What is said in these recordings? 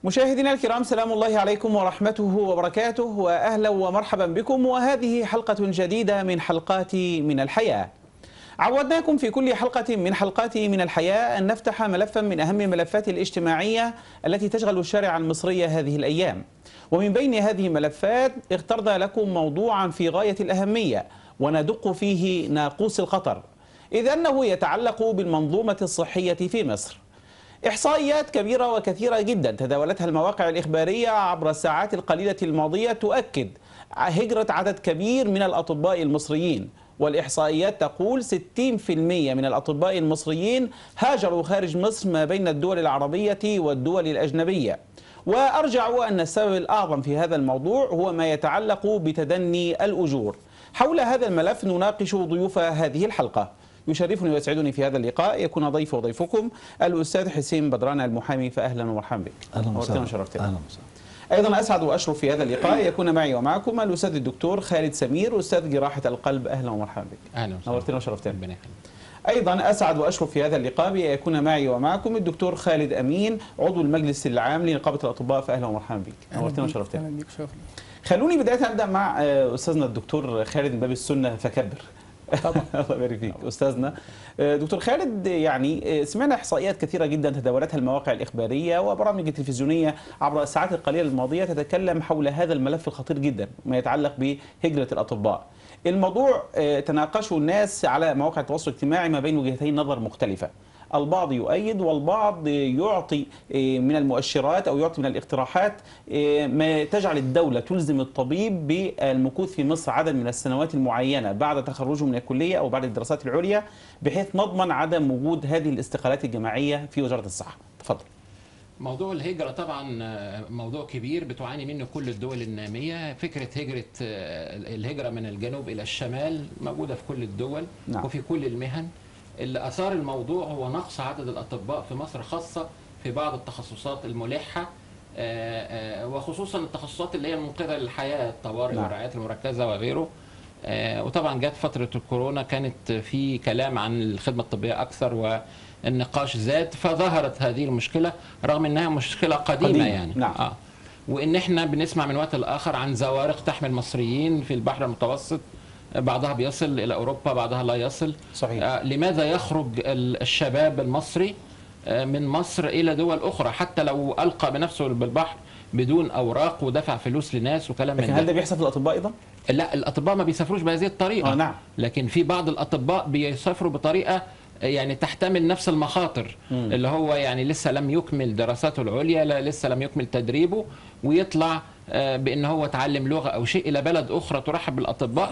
مشاهدينا الكرام سلام الله عليكم ورحمته وبركاته واهلا ومرحبا بكم وهذه حلقه جديده من حلقات من الحياه. عودناكم في كل حلقه من حلقات من الحياه ان نفتح ملفا من اهم الملفات الاجتماعيه التي تشغل الشارع المصري هذه الايام. ومن بين هذه الملفات اخترنا لكم موضوعا في غايه الاهميه وندق فيه ناقوس الخطر اذ انه يتعلق بالمنظومه الصحيه في مصر. إحصائيات كبيرة وكثيرة جدا تداولتها المواقع الإخبارية عبر الساعات القليلة الماضية تؤكد هجرة عدد كبير من الأطباء المصريين والإحصائيات تقول 60% من الأطباء المصريين هاجروا خارج مصر ما بين الدول العربية والدول الأجنبية وأرجع أن السبب الأعظم في هذا الموضوع هو ما يتعلق بتدني الأجور حول هذا الملف نناقش ضيوف هذه الحلقة يشرفني ويسعدني في هذا اللقاء يكون ضيف وضيفكم الاستاذ حسين بدران المحامي فاهلا ومرحبا بك اهلا وسهلا وشرفتنا اهلا وسهلا ايضا اسعد واشرف في هذا اللقاء يكون معي ومعكم الاستاذ الدكتور خالد سمير استاذ جراحه القلب اهلا ومرحبا بك اهلا وسهلا نورتنا وشرفتنا ربنا يخليك ايضا اسعد واشرف في هذا اللقاء بأن يكون معي ومعكم الدكتور خالد امين عضو المجلس العام لنقابه الاطباء فاهلا ومرحبا بك نورتنا وشرفتنا اهلا بيك شكرا خلوني بدايه ابدا مع آه، استاذنا الدكتور خالد من باب السنه فكبر طبعا الله يبارك فيك استاذنا آه، دكتور خالد يعني آه، سمعنا احصائيات كثيره جدا تداولتها المواقع الاخباريه وبرامج التلفزيونيه عبر الساعات القليله الماضيه تتكلم حول هذا الملف الخطير جدا ما يتعلق بهجره الاطباء الموضوع آه، تناقشه الناس على مواقع التواصل الاجتماعي ما بين وجهتين نظر مختلفه البعض يؤيد والبعض يعطي آه، من المؤشرات او يعطي من الاقتراحات آه، ما تجعل الدوله تلزم الطبيب بالمكوث في مصر عدد من السنوات المعينه بعد تخرجه من الكليه او بعد الدراسات العليا بحيث نضمن عدم وجود هذه الاستقالات الجماعيه في وزاره الصحه. تفضل. موضوع الهجرة طبعا آه، موضوع كبير بتعاني منه كل الدول النامية فكرة هجرة آه، الهجرة من الجنوب إلى الشمال موجودة في كل الدول نعم. وفي كل المهن اللي أثار الموضوع هو نقص عدد الأطباء في مصر خاصة في بعض التخصصات الملحة آه، آه، وخصوصا التخصصات اللي هي المنقذة للحياة الطوارئ نعم. والرعايات المركزة وغيره آه، وطبعا جت فترة الكورونا كانت في كلام عن الخدمة الطبية أكثر والنقاش زاد فظهرت هذه المشكلة رغم أنها مشكلة قديمة, قديمة، يعني نعم. آه. وإن إحنا بنسمع من وقت لآخر عن زوارق تحمل مصريين في البحر المتوسط بعضها بيصل إلى أوروبا بعضها لا يصل صحيح. آه، لماذا يخرج ال- الشباب المصري آه، من مصر إلى دول أخرى حتى لو ألقى بنفسه بالبحر بدون أوراق ودفع فلوس لناس وكلام لكن من هل ده ده بيحصل في الاطباء ايضا؟ لا الاطباء ما بيسافروش بهذه الطريقه آه، نعم. لكن في بعض الاطباء بيسافروا بطريقه يعني تحتمل نفس المخاطر مم. اللي هو يعني لسه لم يكمل دراساته العليا لا لسه لم يكمل تدريبه ويطلع آه، بان هو اتعلم لغه او شيء الى بلد اخرى ترحب بالاطباء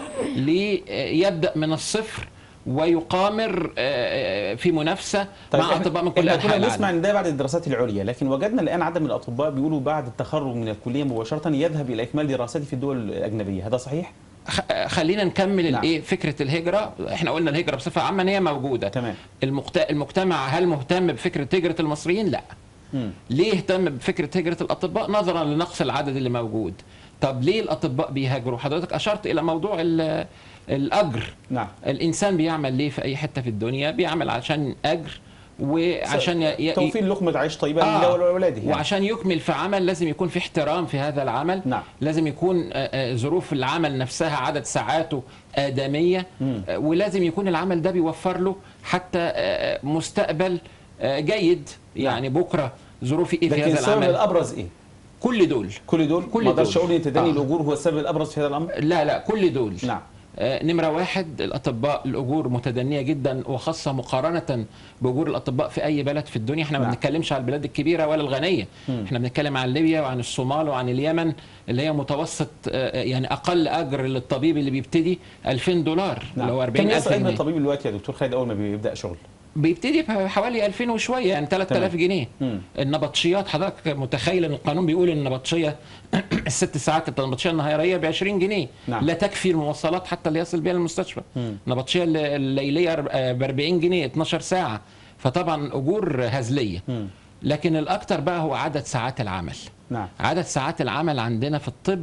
ليبدا من الصفر ويقامر آه، آه، في منافسه مع إحنا- اطباء من كل إحنا انحاء كنا العالم نسمع ان ده بعد الدراسات العليا لكن وجدنا الان عدد من الاطباء بيقولوا بعد التخرج من الكليه مباشره يذهب الى اكمال دراسته في الدول الاجنبيه هذا صحيح؟ خ- خلينا نكمل نعم. الايه فكره الهجره احنا قلنا الهجره بصفه عامه ان هي موجوده تمام. المقت... المجتمع هل مهتم بفكره هجره المصريين لا مم. ليه اهتم بفكره هجره الاطباء نظرا لنقص العدد اللي موجود طب ليه الاطباء بيهاجروا حضرتك اشرت الى موضوع ال- الاجر نعم الانسان بيعمل ليه في اي حته في الدنيا بيعمل عشان اجر وعشان ي... ي... توفير لقمه عيش طيبه آه. لله ولولاده يعني. وعشان يكمل في عمل لازم يكون في احترام في هذا العمل نعم. لازم يكون آه، آه، ظروف العمل نفسها عدد ساعاته آدمية مم. آه، ولازم يكون العمل ده بيوفر له حتى آه، مستقبل آه، جيد يعني بكرة ظروفي ايه في لكن هذا السبب العمل الابرز ايه؟ كل دول كل دول كل ما اقدرش دول. اقول ان تدني آه. الاجور هو السبب الابرز في هذا الامر لا لا كل دول نعم آه، نمرة واحد الأطباء الأجور متدنية جدا وخاصة مقارنة بأجور الأطباء في أي بلد في الدنيا احنا ما نعم. بنتكلمش على البلاد الكبيرة ولا الغنية مم. احنا بنتكلم عن ليبيا وعن الصومال وعن اليمن اللي هي متوسط آه، يعني أقل أجر للطبيب اللي بيبتدي 2000 دولار نعم اللي هو كم 40000 يصل اجر جنيه الطبيب دلوقتي يا دكتور خالد اول ما بيبدا شغل؟ بيبتدي بحوالي 2000 وشوية يعني 3000 تمام. جنيه مم. النبطشيات حضرتك متخيل ان القانون بيقول ان النبطشيه الست ساعات النبطشيه النهاريه ب 20 جنيه نعم. لا تكفي المواصلات حتى اللي يصل بها المستشفى مم. النبطشيه الل- الليليه ب 40 جنيه 12 ساعه فطبعا اجور هزليه مم. لكن الاكثر بقى هو عدد ساعات العمل نعم عدد ساعات العمل عندنا في الطب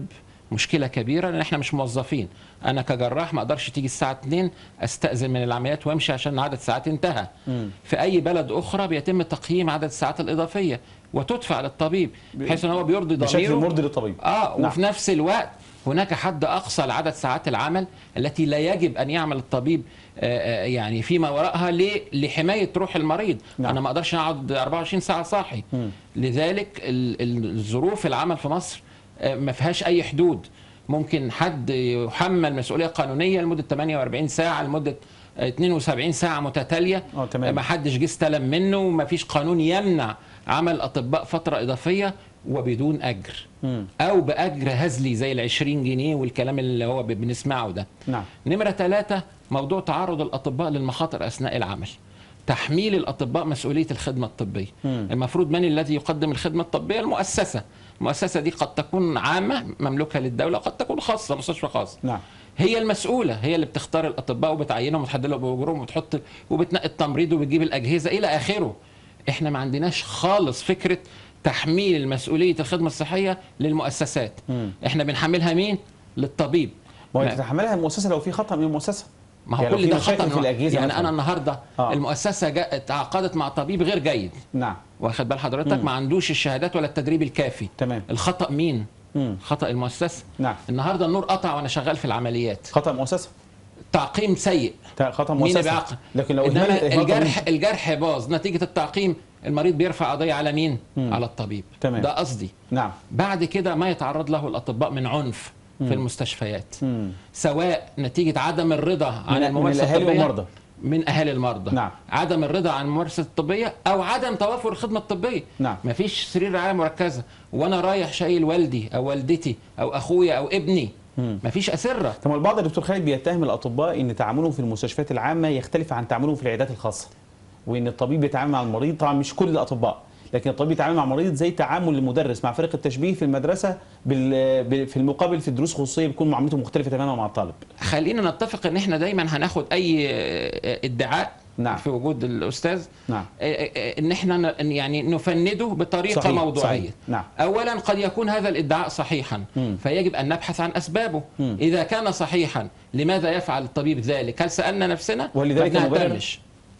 مشكله كبيره لان احنا مش موظفين انا كجراح ما اقدرش تيجي الساعه 2 استاذن من العمليات وامشي عشان عدد ساعات انتهى مم. في اي بلد اخرى بيتم تقييم عدد الساعات الاضافيه وتدفع للطبيب بحيث ان هو بيرضي بشكل ضميره مرضي للطبيب اه نعم. وفي نفس الوقت هناك حد اقصى لعدد ساعات العمل التي لا يجب ان يعمل الطبيب آه، آه، يعني فيما وراءها ليه؟ لحمايه روح المريض نعم. انا ما اقدرش اقعد 24 ساعه صاحي مم. لذلك ال- ال- الظروف العمل في مصر آه، ما فيهاش اي حدود ممكن حد يحمل مسؤوليه قانونيه لمده 48 ساعه لمده آه، 72 ساعه متتاليه اه تمام ما حدش جه استلم منه وما فيش قانون يمنع عمل الاطباء فتره اضافيه وبدون اجر مم. او باجر هزلي زي ال 20 جنيه والكلام اللي هو بنسمعه ده نعم نمره ثلاثة موضوع تعرض الاطباء للمخاطر اثناء العمل تحميل الاطباء مسؤوليه الخدمه الطبيه مم. المفروض من الذي يقدم الخدمه الطبيه المؤسسه المؤسسه دي قد تكون عامه مملوكه للدوله قد تكون خاصه مستشفى خاص نعم هي المسؤوله هي اللي بتختار الاطباء وبتعينهم وتحدد لهم اجورهم وبتحط وبتنقي التمريض وبتجيب الاجهزه الى اخره احنا ما عندناش خالص فكره تحميل مسؤوليه الخدمه الصحيه للمؤسسات مم. احنا بنحملها مين للطبيب ما هو ما- تتحملها المؤسسه لو في خطا من المؤسسه ما هو يعني لو كل في ده مشاكل خطا في الأجهزة يعني مثلاً. انا النهارده آه. المؤسسه جاء تعاقدت مع طبيب غير جيد نعم واخد بال حضرتك مم. ما عندوش الشهادات ولا التدريب الكافي تمام الخطا مين مم. خطا المؤسسه نعم النهارده النور قطع وانا شغال في العمليات خطا مؤسسه تعقيم سيء تا- خطا مين اللي مؤسسه بيعاقب لكن لو انما إهمال- إهمال الجرح طبيب- الجرح باظ نتيجه التعقيم المريض بيرفع قضيه على مين مم. على الطبيب تمام. ده قصدي نعم بعد كده ما يتعرض له الاطباء من عنف في المستشفيات مم. سواء نتيجه عدم الرضا عن من- من الممارسه الأهالي الطبيه والمرضى. من اهالي المرضى نعم. عدم الرضا عن الممارسه الطبيه او عدم توفر الخدمه الطبيه نعم. مفيش سرير رعايه مركزه وانا رايح شايل والدي او والدتي او اخويا او ابني مم. مفيش اسره طب البعض يا دكتور خالد بيتهم الاطباء ان تعاملهم في المستشفيات العامه يختلف عن تعاملهم في العيادات الخاصه وان الطبيب بيتعامل مع المريض طبعا مش كل الاطباء لكن الطبيب بيتعامل مع المريض زي تعامل المدرس مع فريق التشبيه في المدرسه بال... بال- في المقابل في دروس خصوصيه بيكون معاملته مختلفه تماما مع الطالب خلينا نتفق ان احنا دايما هناخد اي آه، ادعاء نعم. في وجود الاستاذ نعم آه، آه، ان احنا ن- يعني نفنده بطريقه صحيح، موضوعيه صحيح. نعم اولا قد يكون هذا الادعاء صحيحا مم. فيجب ان نبحث عن اسبابه مم. اذا كان صحيحا لماذا يفعل الطبيب ذلك هل سالنا نفسنا ولذلك ما مبرر؟ بنهتمش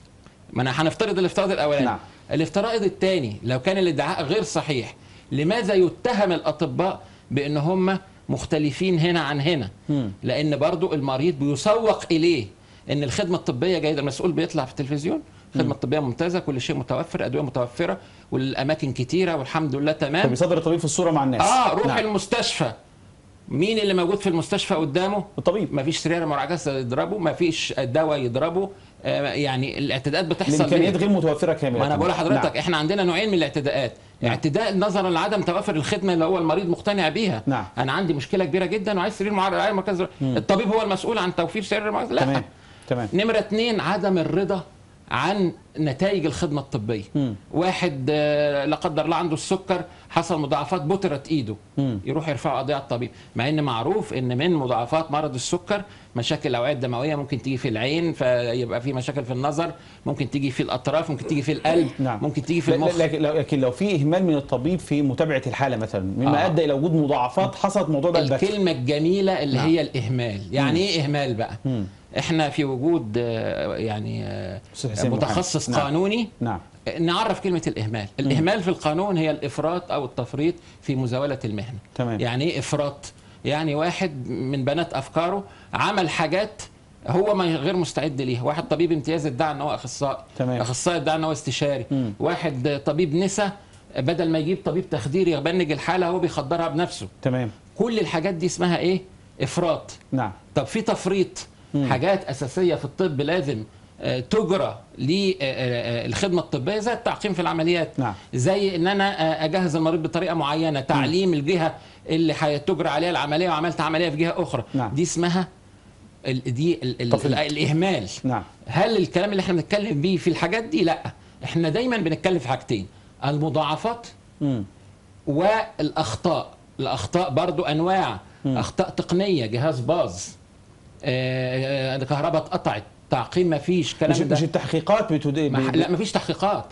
ما انا هنفترض الافتراض الاولاني نعم. الافتراض الثاني لو كان الادعاء غير صحيح لماذا يتهم الاطباء بان هم مختلفين هنا عن هنا مم. لان برضو المريض بيسوق اليه ان الخدمه الطبيه جيده المسؤول بيطلع في التلفزيون الخدمه الطبيه ممتازه كل شيء متوفر ادويه متوفره والاماكن كتيره والحمد لله تمام فبيصدر الطبيب في الصوره مع الناس اه روح نعم. المستشفى مين اللي موجود في المستشفى قدامه الطبيب مفيش سرير معجزه يضربه مفيش دواء يضربه آه يعني الاعتداءات بتحصل الامكانيات ليه؟ غير متوفره كامله ما انا بقول لحضرتك نعم. احنا عندنا نوعين من الاعتداءات نعم. اعتداء نظرا لعدم توافر الخدمه اللي هو المريض مقتنع بيها نعم. انا عندي مشكله كبيره جدا وعايز سرير معرض رعايه مركز الطبيب هو المسؤول عن توفير سرير المعرض لا تمام تمام نمرة اتنين عدم الرضا عن نتائج الخدمة الطبية مم. واحد آه، لا قدر الله عنده السكر حصل مضاعفات بترت ايده مم. يروح يرفع قضية على الطبيب مع ان معروف ان من مضاعفات مرض السكر مشاكل الاوعية الدموية ممكن تيجي في العين فيبقى في مشاكل في النظر ممكن تيجي في الاطراف ممكن تيجي في القلب نعم. ممكن تيجي في لا- المخ لا- لكن لو- لكن لو في اهمال من الطبيب في متابعه الحاله مثلا مما آه. ادى الى وجود مضاعفات حصلت موضوع ده البتة. الكلمة الجميلة اللي نعم. هي الإهمال يعني إيه إهمال بقى مم. إحنا في وجود آه، يعني آه، أستاذ حسين متخصص محمد. نعم. قانوني نعم نعرف كلمة الإهمال الإهمال في القانون هي الإفراط أو التفريط في مزاولة المهنة تمام يعني إيه إفراط يعني واحد من بنات أفكاره عمل حاجات هو ما غير مستعد ليها واحد طبيب امتياز ادعى ان هو اخصائي تمام. اخصائي ادعى ان هو استشاري مم. واحد طبيب نسا بدل ما يجيب طبيب تخدير يبنج الحاله هو بيخدرها بنفسه تمام كل الحاجات دي اسمها ايه افراط نعم طب في تفريط مم. حاجات اساسيه في الطب لازم آه، تجرى للخدمه الطبيه زي التعقيم في العمليات نعم. زي ان انا آه، اجهز المريض بطريقه معينه تعليم الجهه اللي هتجرى عليها العمليه وعملت عمليه في جهه اخرى نعم. دي اسمها ال- دي ال- ال- تفريط. الاهمال نعم هل الكلام اللي احنا بنتكلم بيه في الحاجات دي لا احنا دايما بنتكلم في حاجتين المضاعفات مم. والاخطاء الاخطاء برضو انواع مم. اخطاء تقنيه جهاز باظ آه، آه، كهرباء اتقطعت تعقيم ما فيش مش, كلام مش ده التحقيقات بتد... ما ح- ب- لا ما فيش تحقيقات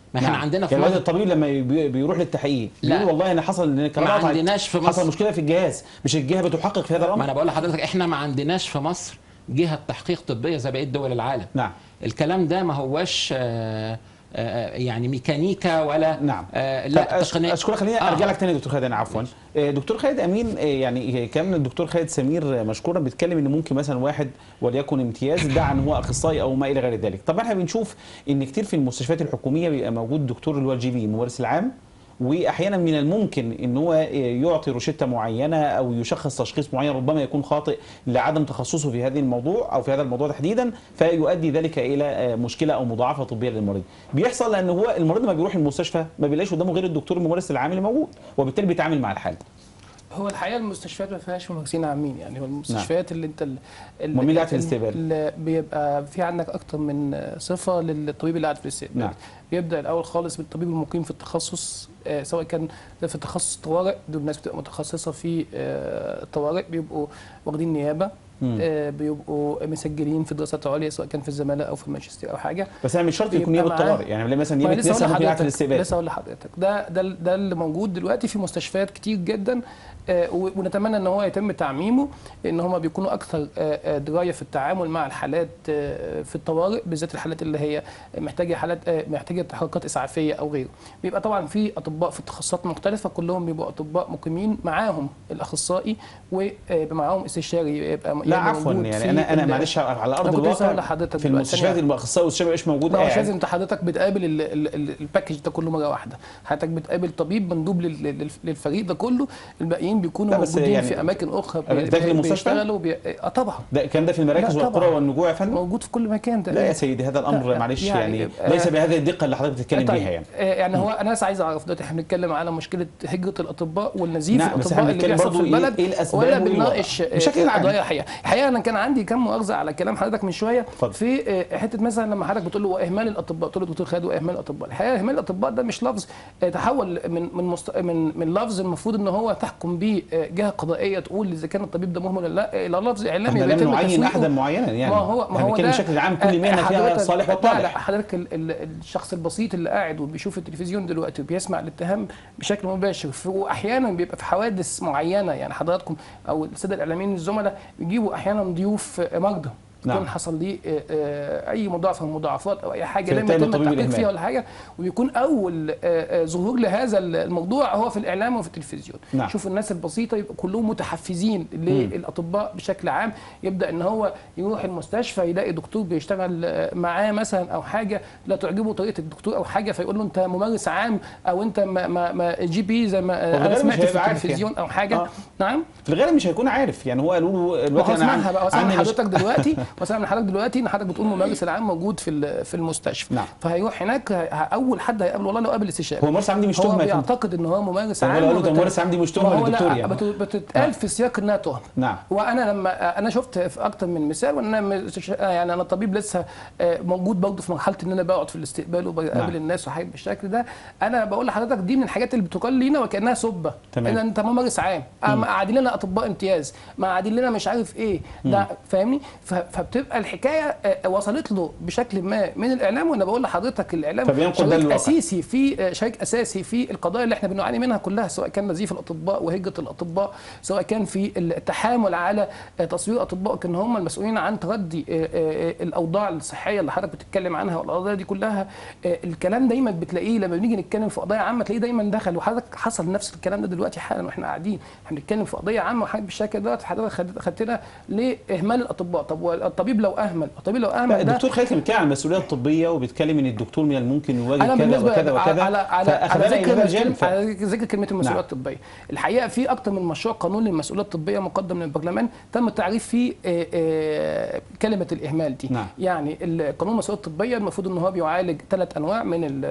ما احنا نعم. عندنا في يعني مصر الطبيب لما بي- بيروح للتحقيق لا. بيقول والله انا حصل ان الكاميرا ما قطعت، عندناش في حصل مصر. مشكله في الجهاز مش الجهه بتحقق في هذا ما الامر انا بقول لحضرتك احنا ما عندناش في مصر جهه تحقيق طبيه زي بقيه دول العالم نعم الكلام ده ما هوش آه، آه، يعني ميكانيكا ولا نعم آه، طب لا أش- تقنيه اشكرك خليني آه. ارجع لك تاني يا دكتور خالد انا عفوا آه، دكتور خالد امين آه، يعني كان الدكتور خالد سمير مشكورا بيتكلم ان ممكن مثلا واحد وليكن امتياز ادعى ان هو اخصائي او ما الى غير ذلك طبعا احنا بنشوف ان كتير في المستشفيات الحكوميه بيبقى موجود دكتور اللي هو الجي بي الممارس العام واحيانا من الممكن ان هو يعطي روشته معينه او يشخص تشخيص معين ربما يكون خاطئ لعدم تخصصه في هذه الموضوع او في هذا الموضوع تحديدا فيؤدي ذلك الى مشكله او مضاعفه طبيه للمريض بيحصل لان هو المريض لما بيروح المستشفى ما بيلاقيش قدامه غير الدكتور الممارس العام اللي موجود وبالتالي بيتعامل مع الحاله هو الحقيقه المستشفيات ما فيهاش ممارسين عامين يعني هو المستشفيات اللي انت ال- ال- أمال مين اللي قاعد في ال- الاستقبال؟ اللي بيبقى في عندك اكتر من صفه للطبيب اللي قاعد في الاستقبال نعم. بيبدا الاول خالص بالطبيب المقيم في التخصص آه، سواء كان ده في تخصص طوارئ دول ناس بتبقى متخصصه في آه، الطوارئ بيبقوا واخدين نيابه مم. آه، بيبقوا مسجلين في دراسات عليا سواء كان في الزماله او في الماجستير او حاجه بس انا مش شرط يكون بيبقى نيابه معاه- طوارئ يعني مثلا ما نيابه لسه نسا هقول ممكن قاعد في لحضرتك الاستقبال لسه هقول لحضرتك ده ده ده اللي موجود دلوقتي في مستشفيات كتير جدا آه، و- ونتمنى ان هو يتم تعميمه ان هم بيكونوا اكثر آه، آه، درايه في التعامل مع الحالات آه، في الطوارئ بالذات الحالات اللي هي محتاجه حالات آه، محتاجه تحركات اسعافيه او غيره بيبقى طبعا في اطباء في تخصصات مختلفه كلهم بيبقوا اطباء مقيمين معاهم الاخصائي ويبقى معاهم استشاري يبقى لا يبقى عفوا موجود يعني في انا انا ال- معلش على أنا ارض كنت لسه هقول الواقع لحضرتك في دلوقتي المستشفيات ثانية. الاخصائي والشباب مش موجود ما هو مش قاعد لازم انت حضرتك بتقابل ال- ال- ال- الباكج ده كله مره واحده حضرتك بتقابل طبيب مندوب لل- لل- للفريق ده كله الباقيين بيكونوا لا بس موجودين يعني في اماكن اخرى ده في بي- المستشفى؟ بيشتغلوا بي... اه طبعا ده الكلام ده في المراكز لا والقرى طبعا. والنجوع يا فندم موجود في كل مكان لا يا سيدي هذا الامر لا، معلش يعني يعني, يبقى- ليس بهذه الدقه اللي حضرتك بتتكلم طيب، بيها يعني آه، يعني هو انا بس عايز اعرف دلوقتي احنا بنتكلم على مشكله هجره الاطباء والنزيف نعم، بس الاطباء احنا اللي بنتكلم بيحصل برضو في إيه- البلد إيه الأسباب ولا وإيه الوضع؟ بنناقش آه، بشكل عام. قضايا حقيقه الحقيقه انا كان عندي كم مؤاخذه على كلام حضرتك من شويه اتفضل. في آه، حته مثلا لما حضرتك بتقول له واهمال الاطباء تقول له دكتور خالد واهمال الاطباء الحقيقه اهمال الاطباء ده مش لفظ آه، تحول من من مست... من من لفظ المفروض ان هو تحكم به آه، جهه قضائيه تقول اذا كان الطبيب ده مهمل ولا لا الى لفظ اعلامي احنا لم بيتم نعين تسويقه. احدا معينا يعني ما هو ما احنا هو بنتكلم ده بشكل عام كل مهنه فيها حضرتك- صالح لا لا وطالح حضرتك ال- ال- الشخص البسيط اللي قاعد وبيشوف التلفزيون دلوقتي وبيسمع الاتهام بشكل مباشر في- واحيانا بيبقى في حوادث معينه يعني حضراتكم او الساده الاعلاميين الزملاء بيجيبوا احيانا ضيوف مرضى نعم. يكون حصل ليه آه، آه، اي مضاعفه من المضاعفات او اي حاجه فيتم لما يتم طبيب التحقيق الإهمال. فيها ولا حاجه وبيكون اول آه، آه، ظهور لهذا الموضوع هو في الاعلام وفي التلفزيون نعم. شوف الناس البسيطه يبقى كلهم متحفزين للاطباء بشكل عام يبدا ان هو يروح المستشفى يلاقي دكتور بيشتغل آه، معاه مثلا او حاجه لا تعجبه طريقه الدكتور او حاجه فيقول له انت ممارس عام او انت ما ما ما جي بي زي ما آه، والغالب انا مش سمعت في هيبقى عارف التلفزيون او حاجه آه. نعم في الغالب مش هيكون عارف يعني هو قالوا له ما دلوقتي هو انا اسمعها بقى اسمع من عندي مش- حضرتك دلوقتي واسمع من حضرتك دلوقتي ان حضرتك بتقول ممارس العام موجود في ال- في المستشفى نعم. فهيروح هناك ه- اول حد هيقابله والله لو قابل استشاري هو ممارس عام دي مش هو تهمه يا فندم. بيعتقد ان هو ممارس طب عام ولو قالوا ده وبت- ممارس عام دي مش تهمة ما هو للدكتور لا يعني. بت- بتتقال في سياق انها تهمه نعم وانا لما انا شفت في اكتر من مثال وانا مش- يعني انا طبيب لسه آه، موجود برضه في مرحله ان انا بقعد في الاستقبال وبقابل نعم. الناس وحاجات بالشكل ده انا بقول لحضرتك دي من الحاجات اللي بتقال لينا وكانها سبه تمام. ان انت ممارس عام آه، ما قاعدين لنا اطباء امتياز ما قاعدين لنا مش عارف ايه ده فاهمني ف- فبتبقى الحكايه آه، وصلت له بشكل ما من الاعلام وانا بقول لحضرتك الاعلام فبينقل ده شريك للواقع. اساسي في آه، شريك اساسي في القضايا اللي احنا بنعاني منها كلها سواء كان نزيف الاطباء وهجره الاطباء سواء كان في التحامل على آه، تصوير الاطباء كان هم المسؤولين عن تردي آه، آه، الاوضاع الصحيه اللي حضرتك بتتكلم عنها والقضايا دي كلها آه، الكلام دايما بتلاقيه لما بنيجي نتكلم في قضايا عامه تلاقيه دايما دخل وحضرتك حصل نفس الكلام ده دلوقتي حالا واحنا قاعدين احنا بنتكلم في قضيه عامه وحاجه بالشكل ده حضرتك خد- خدتنا لاهمال الاطباء طب والطبيب لو اهمل الطبيب لو لا اهمل ده الدكتور خالد كان بيتكلم عن المسؤوليه الطبيه وبيتكلم ان الدكتور من الممكن يواجه انا كذا بالنسبه وكذا وكذا على على على فأخذنا ذكر إلى الجانب المسؤولية- على ذكر كلمه المسؤوليه نعم. الطبيه الحقيقه في اكتر من مشروع قانون للمسؤوليه الطبيه مقدم من البرلمان تم التعريف فيه آه، آه، كلمه الاهمال دي نعم. يعني القانون المسؤوليه الطبيه المفروض ان هو بيعالج ثلاث انواع من ال-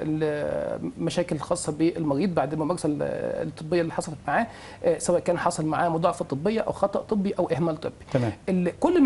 المشاكل الخاصه بالمريض بعد الممارسه ال- الطبيه اللي حصلت معاه آه، سواء كان حصل معاه مضاعفه طبيه او خطا طبي او اهمال طبي تمام ال- كل المشاريع اللي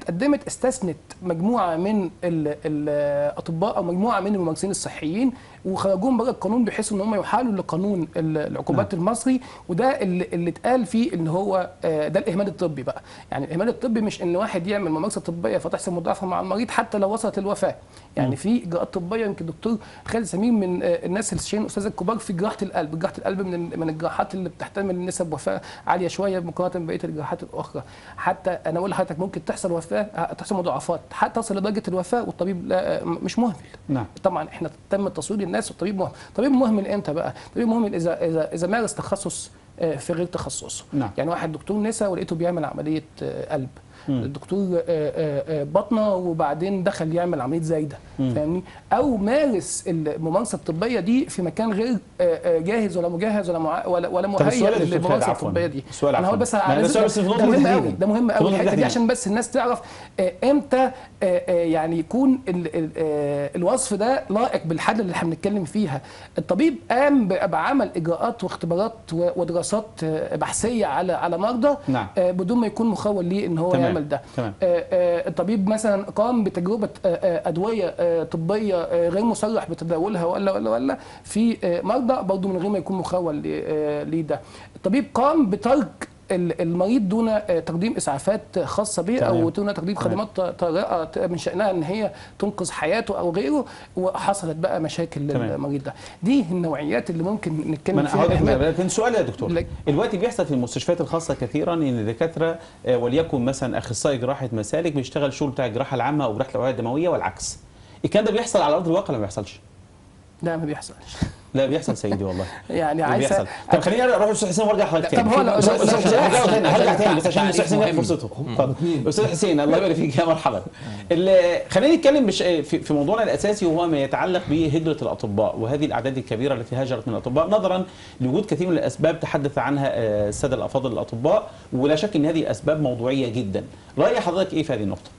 قدمت استثنت مجموعه من ال- الاطباء او مجموعه من الممارسين الصحيين وخرجوهم بره القانون بحيث ان هم يحالوا لقانون ال- العقوبات المصري وده اللي, اللي اتقال فيه ان هو آه، ده الاهمال الطبي بقى يعني الاهمال الطبي مش ان واحد يعمل ممارسه طبيه فتحصل مضاعفه مع المريض حتى لو وصلت الوفاه يعني في اجراءات طبيه يمكن دكتور خالد سمير من آه، الناس الشين الاستاذ الكبار في جراحه القلب جراحه القلب من ال- من الجراحات اللي بتحتمل نسب وفاه عاليه شويه مقارنه ببقيه الجراحات الاخرى حتى انا اقول لحضرتك ممكن تحصل وفاه آه، تحصل مضاعفات حتى تصل لدرجه الوفاه والطبيب لا آه، مش مهمل نعم طبعا احنا تم تصوير الناس والطبيب مهمل طبيب مهمل امتى بقى طبيب مهمل اذا اذا اذا مارس تخصص آه، في غير تخصصه نعم. يعني واحد دكتور نساء ولقيته بيعمل عمليه آه، قلب الدكتور آه، آه، آه، بطنه وبعدين دخل يعمل عمليه زايده فاهمني او مارس الممارسه الطبيه دي في مكان غير آه، آه، جاهز ولا مجهز ولا مع ولا, ولا طب السؤال مهيئ يا دكتور خالد، للممارسه عفواً. الطبيه دي السؤال انا هقول عفواً. بس لا، على ده سؤال ذكر- بس في ده نقطة مهم تحديداً. قوي ده مهم في قوي نقطة الحته دي تحديداً. عشان بس الناس تعرف آه، امتى آه، آه، يعني يكون ال- ال- آه، الوصف ده لائق بالحاله اللي احنا بنتكلم فيها الطبيب قام ب- بعمل اجراءات واختبارات و- ودراسات آه، بحثيه على على مرضى نعم. آه، بدون ما يكون مخول ليه ان هو تمام. يعمل ده تمام. آه، آه، الطبيب مثلا قام بتجربه آه، آه، ادويه آه، طبيه آه، غير مصرح بتداولها ولا ولا ولا في آه، مرضى برضه من غير ما يكون مخول ل- آه، ليه ده الطبيب قام بترك ال- المريض دون آه، تقديم اسعافات خاصه به تمام. او دون تقديم خدمات طارئه ت- من شانها ان هي تنقذ حياته او غيره وحصلت بقى مشاكل تمام. للمريض ده دي النوعيات اللي ممكن ما نتكلم انا فيها هقول الإهمال. لك لكن سؤال يا دكتور لك- دلوقتي بيحصل في المستشفيات الخاصه كثيرا ان الدكاتره آه، وليكن مثلا اخصائي جراحه مسالك بيشتغل الشغل بتاع الجراحه العامه او جراحه الاوعيه الدمويه والعكس الكلام ده بيحصل على ارض الواقع ولا ما بيحصلش؟ ده ما بيحصلش لا بيحصل سيدي والله يعني ده عايز بيحصل طب خليني اروح للاستاذ حسين وارجع لحضرتك طب تاني هو لا- أستاذ- لا- أستاذ لا- حسين، لا- هرجع تاني هرجع تاني بس عشان تعريف الاستاذ حسين ياخد مهم. فرصته اتفضل. استاذ حسين الله يبارك فيك يا مرحبا ال- خلينا نتكلم بش- في في موضوعنا الاساسي وهو ما يتعلق بهجره الاطباء وهذه الاعداد الكبيره التي هاجرت من الاطباء نظرا لوجود كثير من الاسباب تحدث عنها آه، الساده الافاضل الاطباء ولا شك ان هذه اسباب موضوعيه جدا راي حضرتك ايه في هذه النقطه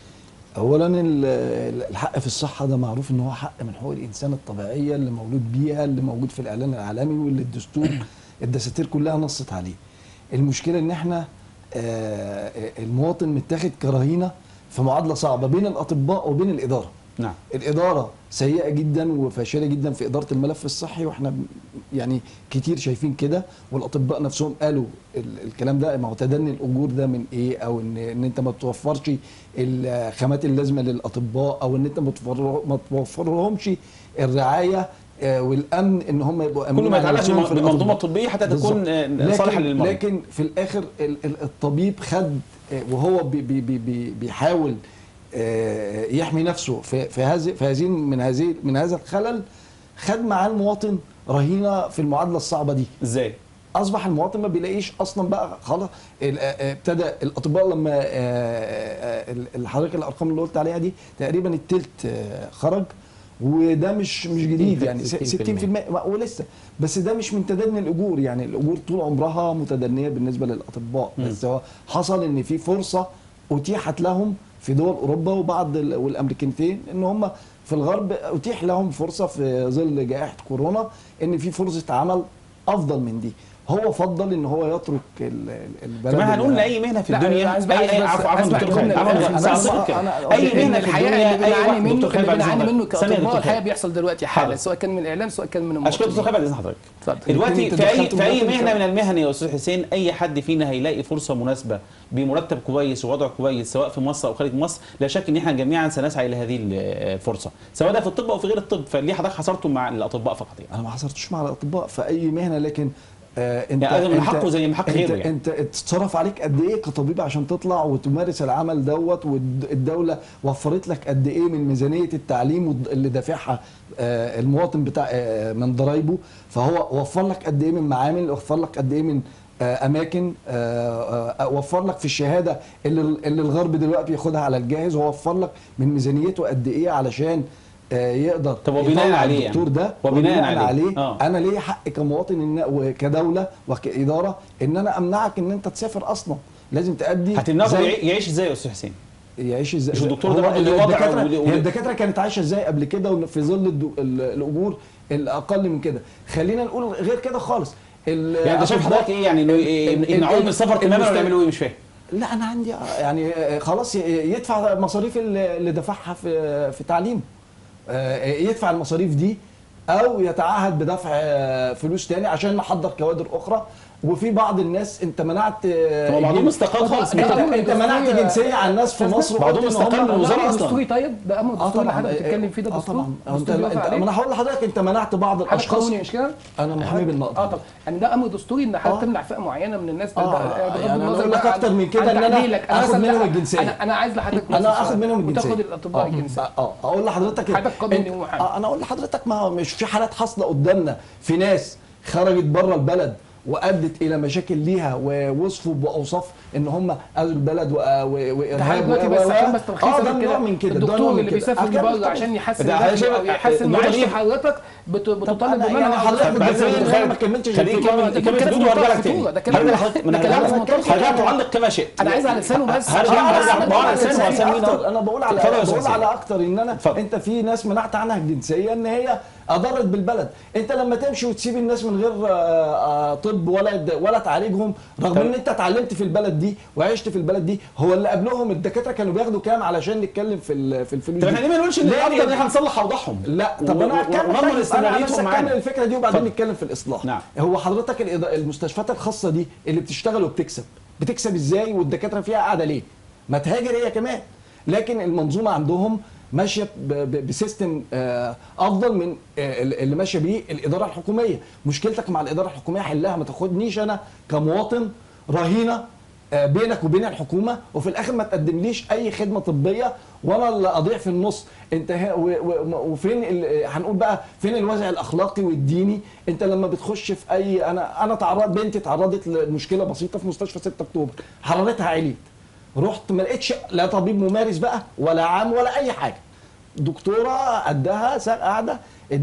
اولا ال- ال- الحق في الصحه ده معروف ان هو حق من حقوق الانسان الطبيعيه اللي مولود بيها اللي موجود في الاعلان العالمي واللي الدستور الدساتير كلها نصت عليه المشكله ان احنا آه، المواطن متاخد كرهينه في معادله صعبه بين الاطباء وبين الاداره نعم الاداره سيئه جدا وفاشله جدا في اداره الملف الصحي واحنا ب- يعني كتير شايفين كده والاطباء نفسهم قالوا ال- الكلام ده ما هو تدني الاجور ده من ايه او ان ان انت ما توفرش الخامات اللازمه للاطباء او ان انت ما توفر- ما توفرهمش الرعايه آه، والامن ان هم يبقوا كل امنين ما على يتعلق نفسهم في بالمنظومه الأطباء. الطبيه حتى تكون بالظبط. آه، لكن- صالحه للمريض لكن في الاخر ال- ال- الطبيب خد آه، وهو بي بي بي بي بيحاول آه، يحمي نفسه في في هذه في هذه من هذه من هذا الخلل خد معاه المواطن رهينه في المعادله الصعبه دي ازاي اصبح المواطن ما بيلاقيش اصلا بقى خلاص ال- آه، آه، ابتدى الاطباء لما آه، آه، ال- ال- حضرتك الارقام اللي قلت عليها دي تقريبا التلت آه، خرج وده مش مش جديد يعني 60% ولسه بس ده مش من تدني الاجور يعني الاجور طول عمرها متدنيه بالنسبه للاطباء بس هو حصل ان في فرصه اتيحت لهم في دول اوروبا وبعض ال- والامريكتين ان هم في الغرب اتيح لهم فرصه في ظل جائحه كورونا ان في فرصه عمل افضل من دي هو فضل ان هو يترك ال- ال- البلد كمان هنقول اللي- لاي مهنه في لا، الدنيا أنا عايز بقى- اي عايز اي بس عفوا عفوا أسمع دكتور خالد جملة عفوا الآن. دكتور أنا- خالد. أنا- أنا- اي أنا- مهنه في الحقيقه الدنيا اللي اي بنعاني واحد منه دكتور خالد اللي بعد إذن بنعاني منه حضرتك. ثانية يا كاطباء دكتور الحقيقه خالد. بيحصل دلوقتي حاضر. حالا سواء كان من الاعلام سواء كان من اشكرك دكتور المواطنين خالد بعد اذن حضرتك اتفضل دلوقتي انت في اي دخلت في اي مداخل مهنه كده. من المهن يا استاذ حسين اي حد فينا هيلاقي فرصه مناسبه بمرتب كويس ووضع كويس سواء في مصر او خارج مصر لا شك ان احنا جميعا سنسعى الى هذه الفرصه سواء ده في الطب او في غير الطب فليه حضرتك حصرتم مع الاطباء فقط يعني انا ما حصرتش مع الاطباء في اي مهنه لكن آه انت يعني من انت- حقه زي من حق انت غيره يعني. انت اتصرف عليك قد ايه كطبيب عشان تطلع وتمارس العمل دوت والدوله وفرت لك قد ايه من ميزانيه التعليم والد- اللي دافعها آه المواطن بتاع آه من ضرايبه فهو وفر لك قد ايه من معامل وفر لك قد ايه من آه، اماكن آه، آه، وفر لك في الشهاده اللي اللي الغرب دلوقتي ياخدها على الجاهز ووفر لك من ميزانيته قد ايه علشان آه، يقدر طب وبناء يطلع عليه الدكتور يعني. ده وبناء عليه. عليه آه. انا ليه حق كمواطن إن وكدوله وكاداره ان انا امنعك ان انت تسافر اصلا لازم تأدي هتمنعه زي- يعي- يعيش ازاي يا استاذ حسين يعيش ازاي مش الدكتور هو ده برضه ليه وضع الدكاتره وليه- هي الدكاتره كانت عايشه ازاي قبل كده في ظل الدو- ال- الاجور الاقل من كده خلينا نقول غير كده خالص ال- يعني انت شايف أطباء- حضرتك ايه يعني انه ال- يمنعوهم ال- من السفر تماما ولا المست- يعملوا ايه مش فاهم لا انا عندي آه، يعني آه، خلاص ي- يدفع مصاريف ال- اللي دفعها في في تعليمه آه، يدفع المصاريف دي او يتعهد بدفع آه، فلوس تاني عشان نحضر كوادر اخرى وفي بعض الناس انت منعت آه، طب بعضهم الجن- استقال خالص انت, ده أمر انت منعت دستوري. جنسيه عن الناس في مصر بعضهم وقلت إن استقال هم- من الوزارة ده أمر أصلاً. دستوري طيب ده امر اه دستوري اللي طبعا حضرتك بتتكلم فيه ده اه دستور طبعا هو انت دستور انت بيوافق ما عليه انا هقول لحضرتك انت منعت بعض حضرتك الاشخاص قانوني مش كده؟ انا محامي بالنقد اه طب يعني ده امر دستوري ان حضرتك آه. تمنع فئه معينه من الناس آه، بغض يعني أنا النظر أقول لك بقى أكتر عن- من كده عن إن أنا تحليلك. آخد مثلاً منهم لا، الجنسية. انا انا عايز لحضرتك انا نص اخد ساعة منهم الجنسيه وتاخد الاطباء آه، الجنسيه اه اقول لحضرتك حضرتك قانوني أنت- ومحامي. آه، انا اقول لحضرتك ما هو مش في حالات حاصله قدامنا في ناس خرجت بره البلد وادت الى مشاكل ليها ووصفوا باوصاف ان هم اذوا البلد و- و- ده حضرتك وارهاب دلوقتي و- بس و- عشان بس اه تلخيصا ده نوع كده من كده ده نوع الدكتور من اللي كده. بيسافر أكمل لبره طبعاً. عشان يحسن ده دخله عشان- او يحسن النقطة معيشه دي- حضرتك بت- طب بتطالب أنا- بمنع يعني حضرتك حضرتك بعد بتجزم إذنك إن خير. أنا ما كملتش خليني الفكرة. كمل ده كمل كده حدود في وارجع لك منتهى تاني الخطورة. ده كلام- هرجع لحضرتك ده ما كلام انا في منتهى هرجع الخطورة. تعلق كما شئت انا عايز على لسانه بس هرجع عشان هرجع أنا بقول على لسانه لسانه فيه وعلى لسان مين أكتر. اكتر انا بقول على اتفضل يا بقول أستاذ على اكتر ان انا اتفضل. انت في ناس منعت عنها الجنسيه ان هي اضرت بالبلد انت لما تمشي وتسيب الناس من غير آه، آه، طب ولا ولا تعالجهم رغم طب. ان انت اتعلمت في البلد دي وعشت في البلد دي هو اللي قبلهم الدكاتره كانوا بياخدوا كام علشان نتكلم في ال- في الفلوس طب دي احنا ليه ما نقولش ان ليه؟ الافضل ان احنا نصلح اوضاعهم لا طب انا هتكلم ونضمن طيب، انا بس استمراريتهم هكمل معانا الفكره دي وبعدين اتفضل. نتكلم في الاصلاح نعم. هو حضرتك الإضاءة- المستشفيات الخاصه دي اللي بتشتغل وبتكسب بتكسب ازاي والدكاتره فيها قاعده ليه ما تهاجر هي كمان لكن المنظومه عندهم ماشيه ب- ب- بسيستم آه، افضل من آه، اللي ماشيه بيه الاداره الحكوميه مشكلتك مع الاداره الحكوميه حلها ما تاخدنيش انا كمواطن رهينه آه، بينك وبين الحكومه وفي الاخر ما تقدمليش اي خدمه طبيه وانا اللي اضيع في النص انت ها- و- و- وفين ال- هنقول بقى فين الوازع الاخلاقي والديني انت لما بتخش في اي انا انا تعرض بنتي تعرضت لمشكله بسيطه في مستشفى 6 اكتوبر حرارتها عليت رحت ما لقيتش لا طبيب ممارس بقى ولا عام ولا اي حاجه دكتوره قدها سا- قاعده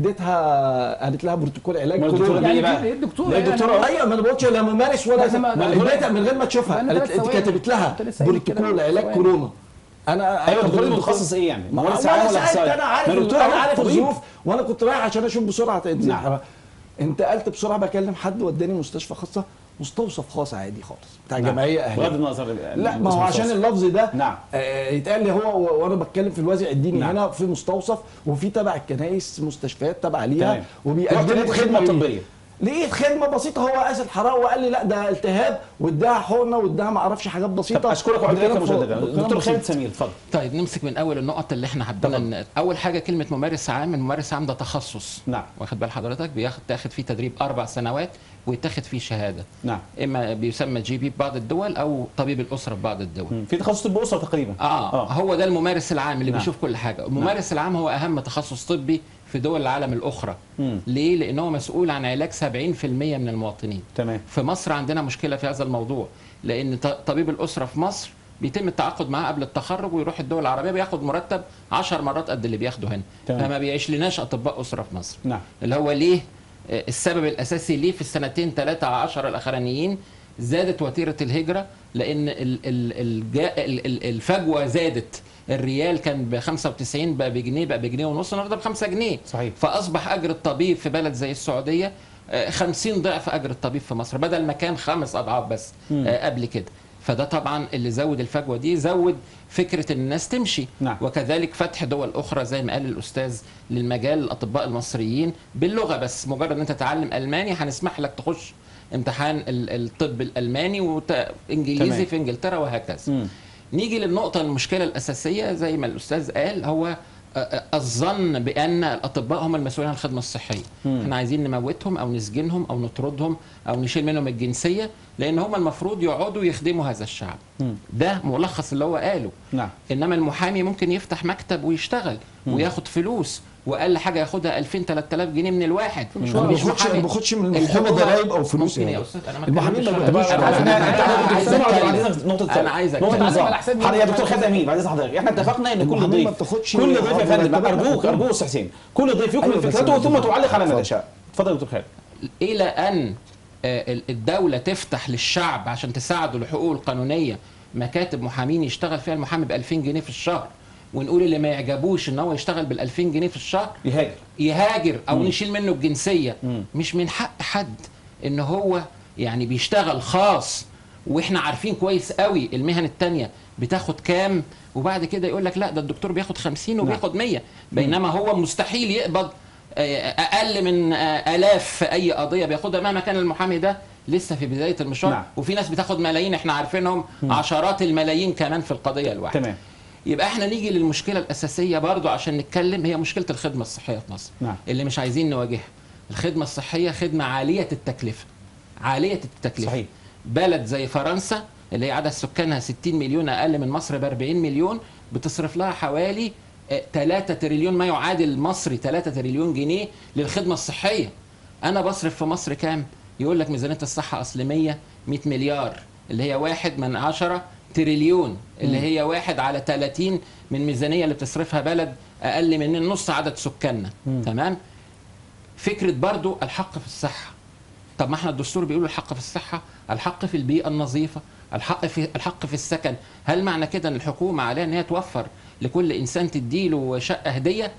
اديتها قالت لها بروتوكول علاج ما الدكتورة كورونا. دي يعني بقى؟ في- الدكتورة ليه يعني الدكتورة ايوه ما انا بقولش لا ممارس ولا بس ما- ما اديتها من غير ما تشوفها بقى لنا قالت ثلاث انت ثواني. كتبت لها كنت لسه قايل كده بروتوكول من علاج ثواني. كورونا انا ايوه طب الدكتور الدكتور- متخصص ايه يعني؟ ما ممارس أنا عام ولا سألت، اخصائي؟ انا عارف ما الدكتور انا أهو عارف طبيب. الظروف وانا كنت رايح عشان اشوف بسرعه تنزل نعم. انتقلت بسرعه بكلم حد وداني مستشفى خاصه مستوصف خاص عادي خالص بتاع نعم. جمعيه اهليه بغض النظر لا ما هو عشان اللفظ ده نعم. آه يتقال لي هو و- وانا بتكلم في الوازع الديني نعم. هنا في مستوصف وفي تبع الكنائس مستشفيات تبع تمام. ليها رحت وبيقدموا لقيت خدمة ليه. طبية. لقيت خدمه بسيطه هو قاس الحراره وقال لي لا ده التهاب واداها حقنه واداها ما اعرفش حاجات بسيطه طب اشكرك وعد بكلام لك فوق- مجددا بكلام دكتور خالد بسيط. سمير اتفضل طيب نمسك من اول النقط اللي احنا حبينا ن- اول حاجه كلمه ممارس عام الممارس عام ده تخصص نعم. واخد بال حضرتك بياخد تاخد فيه تدريب اربع سنوات ويتاخد فيه شهاده نعم اما بيسمى جي بي في بعض الدول او طبيب الاسره في بعض الدول في تخصص طب اسره تقريبا آه, اه هو ده الممارس العام اللي نعم. بيشوف كل حاجه الممارس العام هو اهم تخصص طبي في دول العالم الاخرى مم. ليه لان هو مسؤول عن علاج 70% من المواطنين تمام في مصر عندنا مشكله في هذا الموضوع لان ط- طبيب الاسره في مصر بيتم التعاقد معاه قبل التخرج ويروح الدول العربيه بياخد مرتب 10 مرات قد اللي بياخده هنا تمام. فما بيعيش لناش اطباء اسره في مصر نعم اللي هو ليه آه، السبب الاساسي ليه في السنتين ثلاثه عشر الاخرانيين زادت وتيره الهجره لان ال- ال- الجا- ال- ال- الفجوه زادت الريال كان ب 95 بقى بجنيه بقى بجنيه ونص النهارده ب 5 جنيه صحيح. فاصبح اجر الطبيب في بلد زي السعوديه آه، 50 ضعف اجر الطبيب في مصر بدل ما كان خمس اضعاف بس آه، قبل كده فده طبعا اللي زود الفجوه دي زود فكره ان الناس تمشي نعم. وكذلك فتح دول اخرى زي ما قال الاستاذ للمجال الاطباء المصريين باللغه بس مجرد ان انت تتعلم الماني هنسمح لك تخش امتحان ال- الطب الالماني وانجليزي تمام. في انجلترا وهكذا مم. نيجي للنقطة المشكلة الأساسية زي ما الأستاذ قال هو آه، آه، الظن بأن الأطباء هم المسؤولين عن الخدمة الصحية مم. احنا عايزين نموتهم أو نسجنهم أو نطردهم أو نشيل منهم الجنسية لأن هم المفروض يقعدوا يخدموا هذا الشعب مم. ده ملخص اللي هو قاله نعم انما المحامي ممكن يفتح مكتب ويشتغل وياخد فلوس واقل حاجه ياخدها 2000 3000 جنيه من الواحد ما باخدش ما باخدش من المحامي الحكومة- ضرايب او فلوس ممكن يا يعني. استاذ انا ما المحامين ما اتكلمتش بياخدوش على- انا أنا- انا أنا عايز عايز أتكلم. نقطة أنا عايز نقطة أتكلم. نظام على حساب حضرتك يا دكتور المحامي. خالد امين بعد إذن حضرتك احنا اتفقنا ان كل المحامين ضيف ما بتاخدش كل ضيف يا فندم مرتبات ارجوك الحكومة. ارجوك استاذ حسين كل ضيف يكمل أيوة بس فكرته أنا- ثم تعلق على ما اتفضل. تشاء اتفضل يا دكتور خالد الى ان آه، ال- الدوله تفتح للشعب عشان تساعده لحقوقه القانونيه مكاتب محامين يشتغل فيها المحامي ب 2000 جنيه في الشهر ونقول اللي ما يعجبوش ان هو يشتغل بال 2000 جنيه في الشهر يهاجر يهاجر او مم. نشيل منه الجنسيه مم. مش من حق حد ان هو يعني بيشتغل خاص واحنا عارفين كويس قوي المهن التانية بتاخد كام وبعد كده يقول لك لا ده الدكتور بياخد 50 وبياخد 100 بينما هو مستحيل يقبض آه، اقل من آه، الاف في اي قضيه بياخدها مهما كان المحامي ده لسه في بدايه المشوار نعم. وفي ناس بتاخد ملايين احنا عارفينهم عشرات الملايين كمان في القضيه الواحده تمام يبقى احنا نيجي للمشكله الاساسيه برضو عشان نتكلم هي مشكله الخدمه الصحيه في مصر نعم. اللي مش عايزين نواجهها الخدمه الصحيه خدمه عاليه التكلفه عاليه التكلفه صحيح. بلد زي فرنسا اللي هي عدد سكانها 60 مليون اقل من مصر ب 40 مليون بتصرف لها حوالي آه، 3 تريليون ما يعادل مصري 3 تريليون جنيه للخدمه الصحيه انا بصرف في مصر كام يقول لك ميزانيه الصحه اصل 100 100 مليار اللي هي واحد من عشرة تريليون اللي هي واحد على 30 من ميزانيه اللي بتصرفها بلد اقل من نص عدد سكاننا تمام فكره برضو الحق في الصحه طب ما احنا الدستور بيقول الحق في الصحه الحق في البيئه النظيفه الحق في الحق في السكن هل معنى كده ان الحكومه عليها ان هي توفر لكل انسان تديله شقه هديه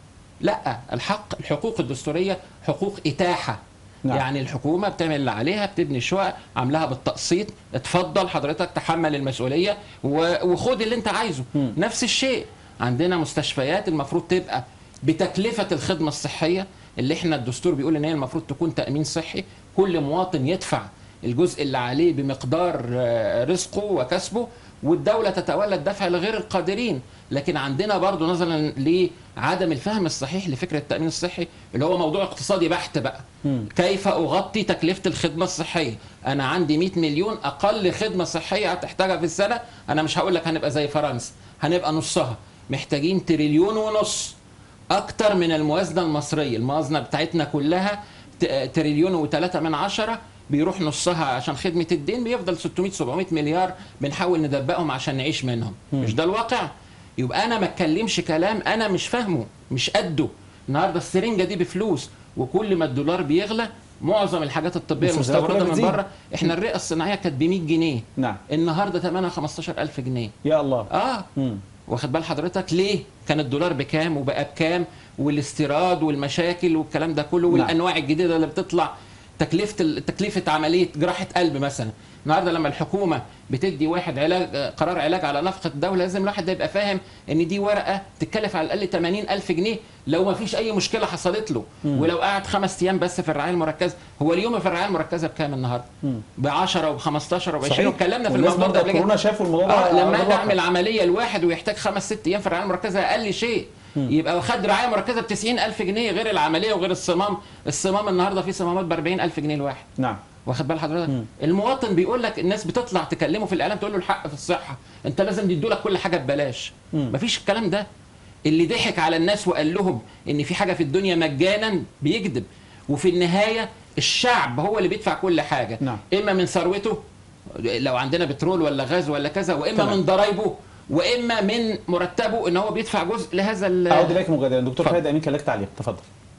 لا الحق الحقوق الدستوريه حقوق اتاحه نعم. نعم. يعني الحكومه بتعمل اللي عليها بتبني شقق عاملاها بالتقسيط اتفضل حضرتك تحمل المسؤوليه و- وخد اللي انت عايزه مم. نفس الشيء عندنا مستشفيات المفروض تبقى بتكلفه الخدمه الصحيه اللي احنا الدستور بيقول ان هي المفروض تكون تامين صحي كل مواطن يدفع الجزء اللي عليه بمقدار آه، رزقه وكسبه والدولة تتولى الدفع لغير القادرين لكن عندنا برضو نظرا لعدم الفهم الصحيح لفكرة التأمين الصحي اللي هو موضوع اقتصادي بحت بقى مم. كيف أغطي تكلفة الخدمة الصحية أنا عندي 100 مليون أقل خدمة صحية هتحتاجها في السنة أنا مش هقول لك هنبقى زي فرنسا هنبقى نصها محتاجين تريليون ونص أكتر من الموازنة المصرية الموازنة بتاعتنا كلها ت- تريليون وثلاثة من عشرة بيروح نصها عشان خدمة الدين بيفضل 600 700 مليار بنحاول ندبقهم عشان نعيش منهم مش ده الواقع يبقى انا ما اتكلمش كلام انا مش فاهمه مش قده النهارده السرنجه دي بفلوس وكل ما الدولار بيغلى معظم الحاجات الطبيه المستلزمات كلها المستورده من بتزيد. بره احنا الرئه الصناعيه كانت ب 100 جنيه نعم النهارده ثمنها 15000 جنيه يا الله اه مم. واخد بال حضرتك ليه كان الدولار بكام وبقى بكام والاستيراد والمشاكل والكلام ده كله نعم. والانواع الجديده اللي بتطلع تكلفه ال- تكلفه عمليه جراحه قلب مثلا النهارده لما الحكومه بتدي واحد علاج آه، قرار علاج على نفقه الدوله لازم الواحد ده يبقى فاهم ان دي ورقه تتكلف على الاقل 80000 جنيه لو ما فيش اي مشكله حصلت له ولو قعد خمس ايام بس في الرعايه المركزه هو اليوم في الرعايه المركزه بكام النهارده؟ ب 10 وب 15 وب 20 صحيح واتكلمنا في والناس الموضوع برضه ده قبل كده كورونا شافوا الموضوع ده اه على لما أرض اجي الواقع. اعمل عمليه لواحد ويحتاج خمس ست ايام في الرعايه المركزه اقل شيء يبقى خد رعايه مركزه ب 90000 جنيه غير العمليه وغير الصمام الصمام النهارده في صمامات ب 40000 جنيه الواحد نعم واخد بال حضرتك المواطن بيقول لك الناس بتطلع تكلمه في الاعلام تقول له الحق في الصحه انت لازم يدوا لك كل حاجه ببلاش مم. مفيش الكلام ده اللي ضحك على الناس وقال لهم ان في حاجه في الدنيا مجانا بيكذب وفي النهايه الشعب هو اللي بيدفع كل حاجه نعم. اما من ثروته لو عندنا بترول ولا غاز ولا كذا واما تمام. من ضرايبه واما من مرتبه ان هو بيدفع جزء لهذا ال- اعود اليك مجددا دكتور اتفضل. فهد امين كان لك تعليق تفضل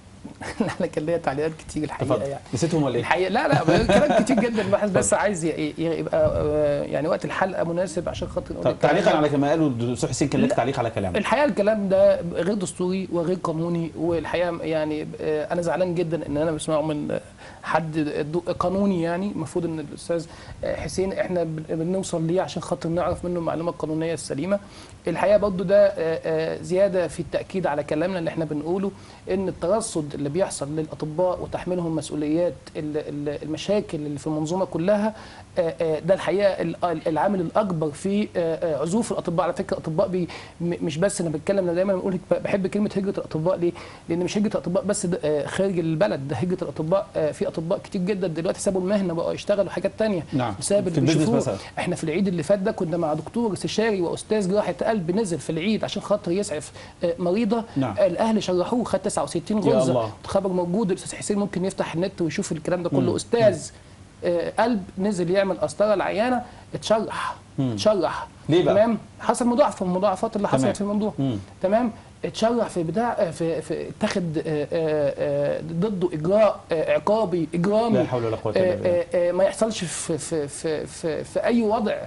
انا كان ليا تعليقات كتير الحقيقه تفضل يعني نسيتهم ولا ايه؟ الحقيقه لا لا كلام كتير جدا الواحد بس عايز ي- ي- يبقى آه، يعني وقت الحلقه مناسب عشان خاطر نقول طب الكلام تعليقا ده. على كما قالوا الدكتور حسين كان لك لا. تعليق على كلامه الحقيقه الكلام ده غير دستوري وغير قانوني والحقيقه يعني آه، انا زعلان جدا ان انا بسمعه من آه، حد دو- قانوني يعني المفروض ان الاستاذ آه، حسين احنا بن- بنوصل ليه عشان خاطر نعرف منه المعلومه القانونيه السليمه الحقيقه برضو ده آه، آه، زياده في التاكيد على كلامنا اللي احنا بنقوله ان الترصد اللي بيحصل للاطباء وتحميلهم مسؤوليات ال- ال- المشاكل اللي في المنظومه كلها آه، آه، ده الحقيقه ال- العامل الاكبر في آه، آه، عزوف الاطباء على فكره الاطباء بي م- مش بس انا بتكلم انا دايما بقول بحب كلمه هجره الاطباء ليه؟ لان مش هجره الاطباء بس ده، آه، خارج البلد ده هجره الاطباء آه، في اطباء كتير جدا دلوقتي سابوا المهنه بقوا يشتغلوا حاجات تانية نعم. بسبب في اللي البيزنس بيشوفوه مثلا. احنا في العيد اللي فات ده كنا مع دكتور استشاري واستاذ جراحه قلب نزل في العيد عشان خاطر يسعف آه، مريضه نعم. آه، الاهل شرحوه خد 69 يا غرزه الله. خبر موجود الاستاذ حسين ممكن يفتح النت ويشوف الكلام ده كله استاذ آه، قلب نزل يعمل قسطره العيانه اتشرح اتشرح ليه بقى؟ تمام حصل مضاعفه من المضاعفات اللي تمام. حصلت في الموضوع مم. تمام اتشرح في بتاع آه، في في اتخذ آه، آه، آه، ضده اجراء آه، عقابي اجرامي لا حول ولا قوة إلا آه، بالله. آه، آه، ما يحصلش في في في في, في اي وضع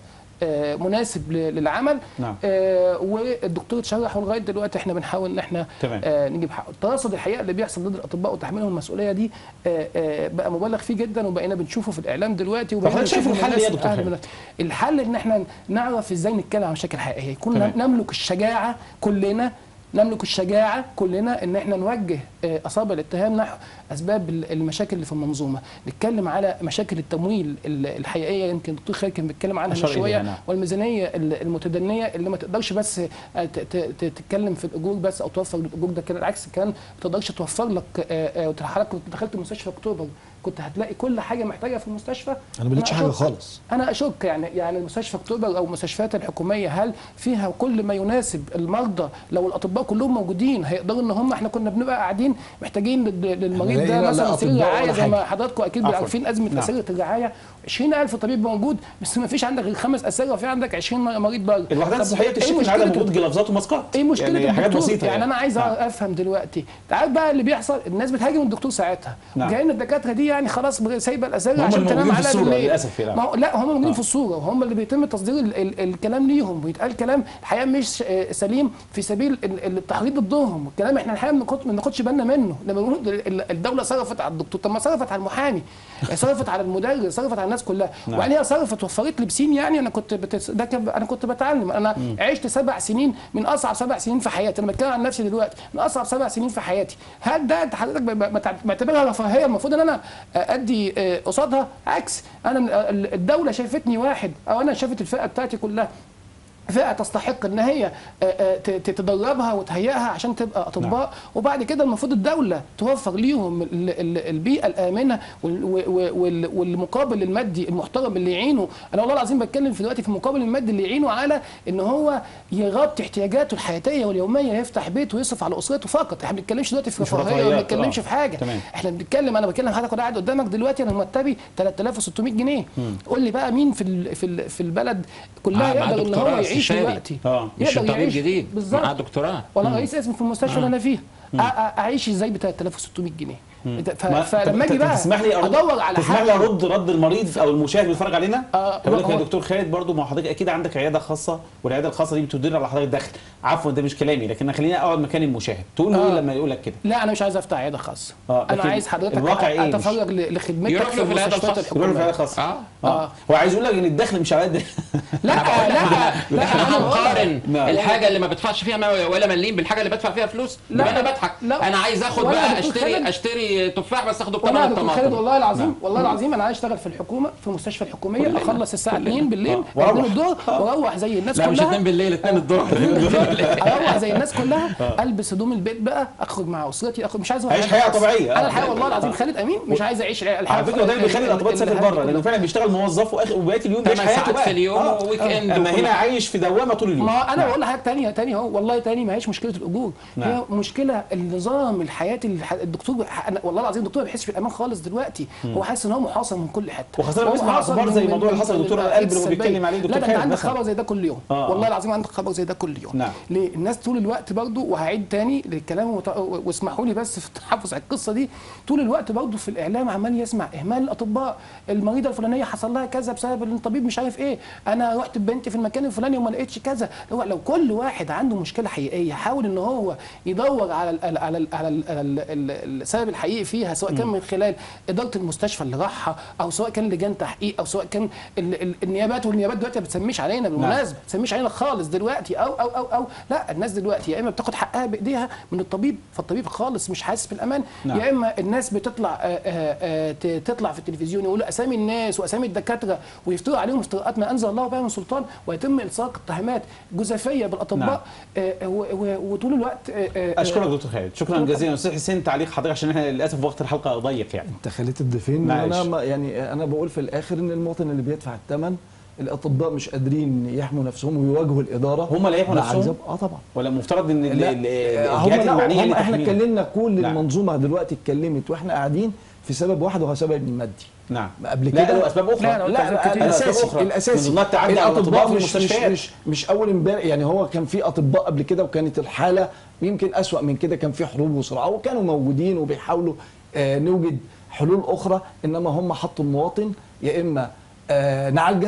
آه، مناسب ل- للعمل نعم. آه، والدكتور اتشرح ولغايه دلوقتي احنا بنحاول ان احنا تمام. آه، نجيب حقه الترصد الحقيقه اللي بيحصل ضد الاطباء وتحميلهم المسؤوليه دي آه، آه، بقى مبالغ فيه جدا وبقينا بنشوفه في الاعلام دلوقتي وبقينا فحضرتك شايف بنشوفه من الحل إيه يا الناس دكتور أهل خالد؟ من- الحل ان احنا نعرف ازاي نتكلم عن مشاكل حقيقيه يكون تمام. نملك الشجاعه كلنا نملك الشجاعه كلنا ان احنا نوجه آه، اصابع الاتهام نحو اسباب ال- المشاكل اللي في المنظومه نتكلم على مشاكل التمويل ال- الحقيقيه يمكن الدكتور خالد كان بيتكلم عنها من أشار إليها، شويه نعم. والميزانيه ال- المتدنيه اللي ما تقدرش بس آه، ت- ت- ت- تتكلم في الاجور بس او توفر الاجور ده كان العكس كان ما تقدرش توفر لك آه، آه، حضرتك كنت دخلت مستشفى اكتوبر كنت هتلاقي كل حاجه محتاجها في المستشفى انا ما لقيتش حاجه أشك- خالص انا اشك يعني يعني مستشفى اكتوبر او المستشفيات الحكوميه هل فيها كل ما يناسب المرضى لو الاطباء كلهم موجودين هيقدروا ان هم احنا كنا بنبقى قاعدين محتاجين لل- للمريض لا- ده لا مثلا سرير أطباء رعايه ولا زي ما حاجة. حضراتكم اكيد عفواً. عارفين ازمه نعم. اسره الرعايه 20000 طبيب موجود بس ما فيش عندك غير خمس اسره وفي عندك 20 مريض بره الوحدات طب الصحيه إيه بتشتكي من مشكلة عدم ال- وجود جلافزات وماسكات ايه مشكله يعني حاجات الدكتور؟ بسيطه يعني انا عايز نعم. افهم دلوقتي تعال بقى اللي بيحصل الناس بتهاجم الدكتور ساعتها نعم. وكأن الدكاتره دي يعني خلاص سايبه الاسئله هم عشان اللي تنام موجودين في عليها الصورة بالليل للأسف يعني. ما هو لا هم موجودين آه. في الصوره وهم اللي بيتم تصدير ال ال الكلام ليهم ويتقال كلام الحقيقه مش آه، سليم في سبيل ال- ال- التحريض ضدهم الكلام احنا الحقيقه ما بناخد- ما بناخدش بالنا منه لما بنقول ال- ال- الدوله صرفت على الدكتور طب ما صرفت على المحامي صرفت على المدرس صرفت على الناس كلها نعم. وبعدين هي صرفت وفرت لي بسين يعني انا كنت بتس... ده كان انا كنت بتعلم انا عشت سبع سنين من اصعب سبع سنين في حياتي انا بتكلم عن نفسي دلوقتي من اصعب سبع سنين في حياتي هل ده انت حضرتك ب- ب- بتع- معتبرها رفاهيه المفروض ان انا ادي آه، قصادها عكس انا من- ال- الدوله شافتني واحد او انا شافت الفئه بتاعتي كلها فئه تستحق ان هي آه، آه، ت- تتدربها وتهيئها عشان تبقى اطباء وبعد كده المفروض الدوله توفر ليهم ال- ال- البيئه الامنه وال- وال- وال- والمقابل المادي المحترم اللي يعينه انا والله العظيم بتكلم في دلوقتي في المقابل المادي اللي يعينه على ان هو يغطي احتياجاته الحياتيه واليوميه يفتح بيت ويصرف على اسرته فقط احنا ما بنتكلمش دلوقتي في مش رفاهيه وما رفاهيات، بنتكلمش آه. في حاجه تمام. احنا بنتكلم انا بتكلم حضرتك وانا قاعد قدامك دلوقتي انا مرتبي 3600 جنيه قول لي بقى مين في ال- في ال- في البلد كلها مع- مع يقدر ان هو دكتوراه يعيش استشاري. دلوقتي آه. مش يقدر طبيب يعيش. جديد بالظبط معاه دكتوراه وانا رئيس اسم في المستشفى اللي انا فيها أ- أ- اعيش ازاي ب 3600 جنيه إنت- ف- ما- فلما طب اجي بقى تسمح لي أرد ادور على تسمح لي حاجه ارد رد المريض او المشاهد بيتفرج علينا آه، هقول لك هو- يا دكتور خالد برضو ما حضرتك اكيد عندك عياده خاصه والعياده الخاصه دي بتدير على حضرتك دخل عفوا ده مش كلامي لكن خليني اقعد مكان المشاهد تقول له آه. ايه لما يقول لك كده لا انا مش عايز افتح عياده خاصه آه، انا لكن عايز حضرتك الواقع إيه؟ مش- اتفرغ ل- لخدمتك يروح في له في العيادة المستشفيات الخاصة. يقول له في عياده الحكوميه خاصه اه اه هو عايز يقول لك ان الدخل مش على قد لا لا لا احنا أنا بقول لك- هنقارن نعم. الحاجه اللي ما بدفعش فيها ما- ولا مليم بالحاجه اللي بدفع فيها فلوس لا. يبقى انا بضحك لا. انا عايز اخد ولا بقى دكتور اشتري خالد. اشتري تفاح بس اخده بثمن والله يا دكتور خالد الطماطم والله العظيم نعم. والله العظيم انا عايز اشتغل في الحكومه في المستشفى الحكوميه كلنا. اخلص الساعه كلنا. 2 بالليل آه. وأروح. 2 الظهر واروح زي الناس لا مش كلها 2 بالليل 2 الظهر اروح زي الناس كلها البس هدوم البيت بقى اخرج مع اسرتي اخرج مش عايز أروح عيش عيادة حياة خاصة. طبيعية. انا آه. الحقيقه والله العظيم آه. خالد امين مش عايز اعيش الحياه على فكره ده اللي بيخلي الاطباء تسافر بره لانه فعلا بيشتغل موظف وآخر- وبقيه اليوم بيعيش 8 حياته ساعات بقى في اليوم آه. وويك اند اما وكل هنا حاجة. عايش في دوامه طول اليوم ما انا نعم. بقول لحضرتك تانية تاني اهو والله تاني ما هيش مشكله الاجور نعم. هي مشكله النظام الحياتي اللي ح- الدكتور أنا والله العظيم الدكتور ما بيحسش بالامان خالص دلوقتي هو حاسس ان هو محاصر من كل حته وخاصة لما هو بيسمع محاصر أخبار من- زي من- الموضوع اللي من- حصل من لدكتور الأفكار القلب اللي هو السلبية. بيتكلم عليه دكتور لا ده خالد انت عندك مثلا. خبر زي ده كل يوم آه، والله آه. العظيم عندك خبر زي ده كل يوم نعم. ليه الناس طول الوقت برضو وهعيد تاني للكلام وت- واسمحوا لي بس في التحفظ على القصه دي طول الوقت برضو في الاعلام عمال يسمع اهمال الاطباء المريضه الفلانيه حصل لها كذا بسبب ان الطبيب مش عارف ايه انا رحت ببنتي في المكان الفلاني وما لقيتش كذا هو لو كل واحد عنده مشكله حقيقيه حاول ان هو يدور على ال على ال على ال على ال على ال ال السبب الحقيقي فيها سواء كان من خلال اداره المستشفى اللي راحها او سواء كان لجان تحقيق او سواء كان ال ال النيابات والنيابات دلوقتي ما بتسميش علينا بالمناسبه ما بتسميش علينا خالص دلوقتي او او او او لا الناس دلوقتي يا اما بتاخد حقها بايديها من الطبيب فالطبيب خالص مش حاسس بالامان نعم. يا اما الناس بتطلع آه، آه، آه، ت- تطلع في التلفزيون يقولوا اسامي الناس واسامي الدكاتره ويفتروا عليهم افتراءات ما انزل الله بها من سلطان ويتم الصاق اتهامات جزافيه بالاطباء نعم. آه، و- و- وطول الوقت آه، آه، اشكرك دكتور خالد شكرا جزيلا استاذ حسين تعليق حضرتك عشان احنا للاسف وقت الحلقه ضيق يعني انت خليت الضيفين معلش. انا ما يعني انا بقول في الاخر ان المواطن اللي بيدفع الثمن الاطباء مش قادرين يحموا نفسهم ويواجهوا الاداره هم اللي يحموا مع نفسهم؟ الزب- اه طبعا ولا المفترض ان ال- لا ال- هم الجهات لا المعنيه هم اللي احنا تحميها. اتكلمنا كل نعم. المنظومه دلوقتي اتكلمت واحنا قاعدين في سبب واحد وهو سبب المادي نعم قبل لا كده له اسباب اخرى لا، لا، لا أسباب كتير. الاساسي أسباب أخرى. الاساسي من ضمنها التعدي على الاطباء في مش مش المستشفيات مش, مش اول امبارح يعني هو كان في اطباء قبل كده وكانت الحاله يمكن اسوا من كده كان في حروب وصراع وكانوا موجودين وبيحاولوا آه نوجد حلول اخرى انما هم حطوا المواطن يا اما آه نعالجك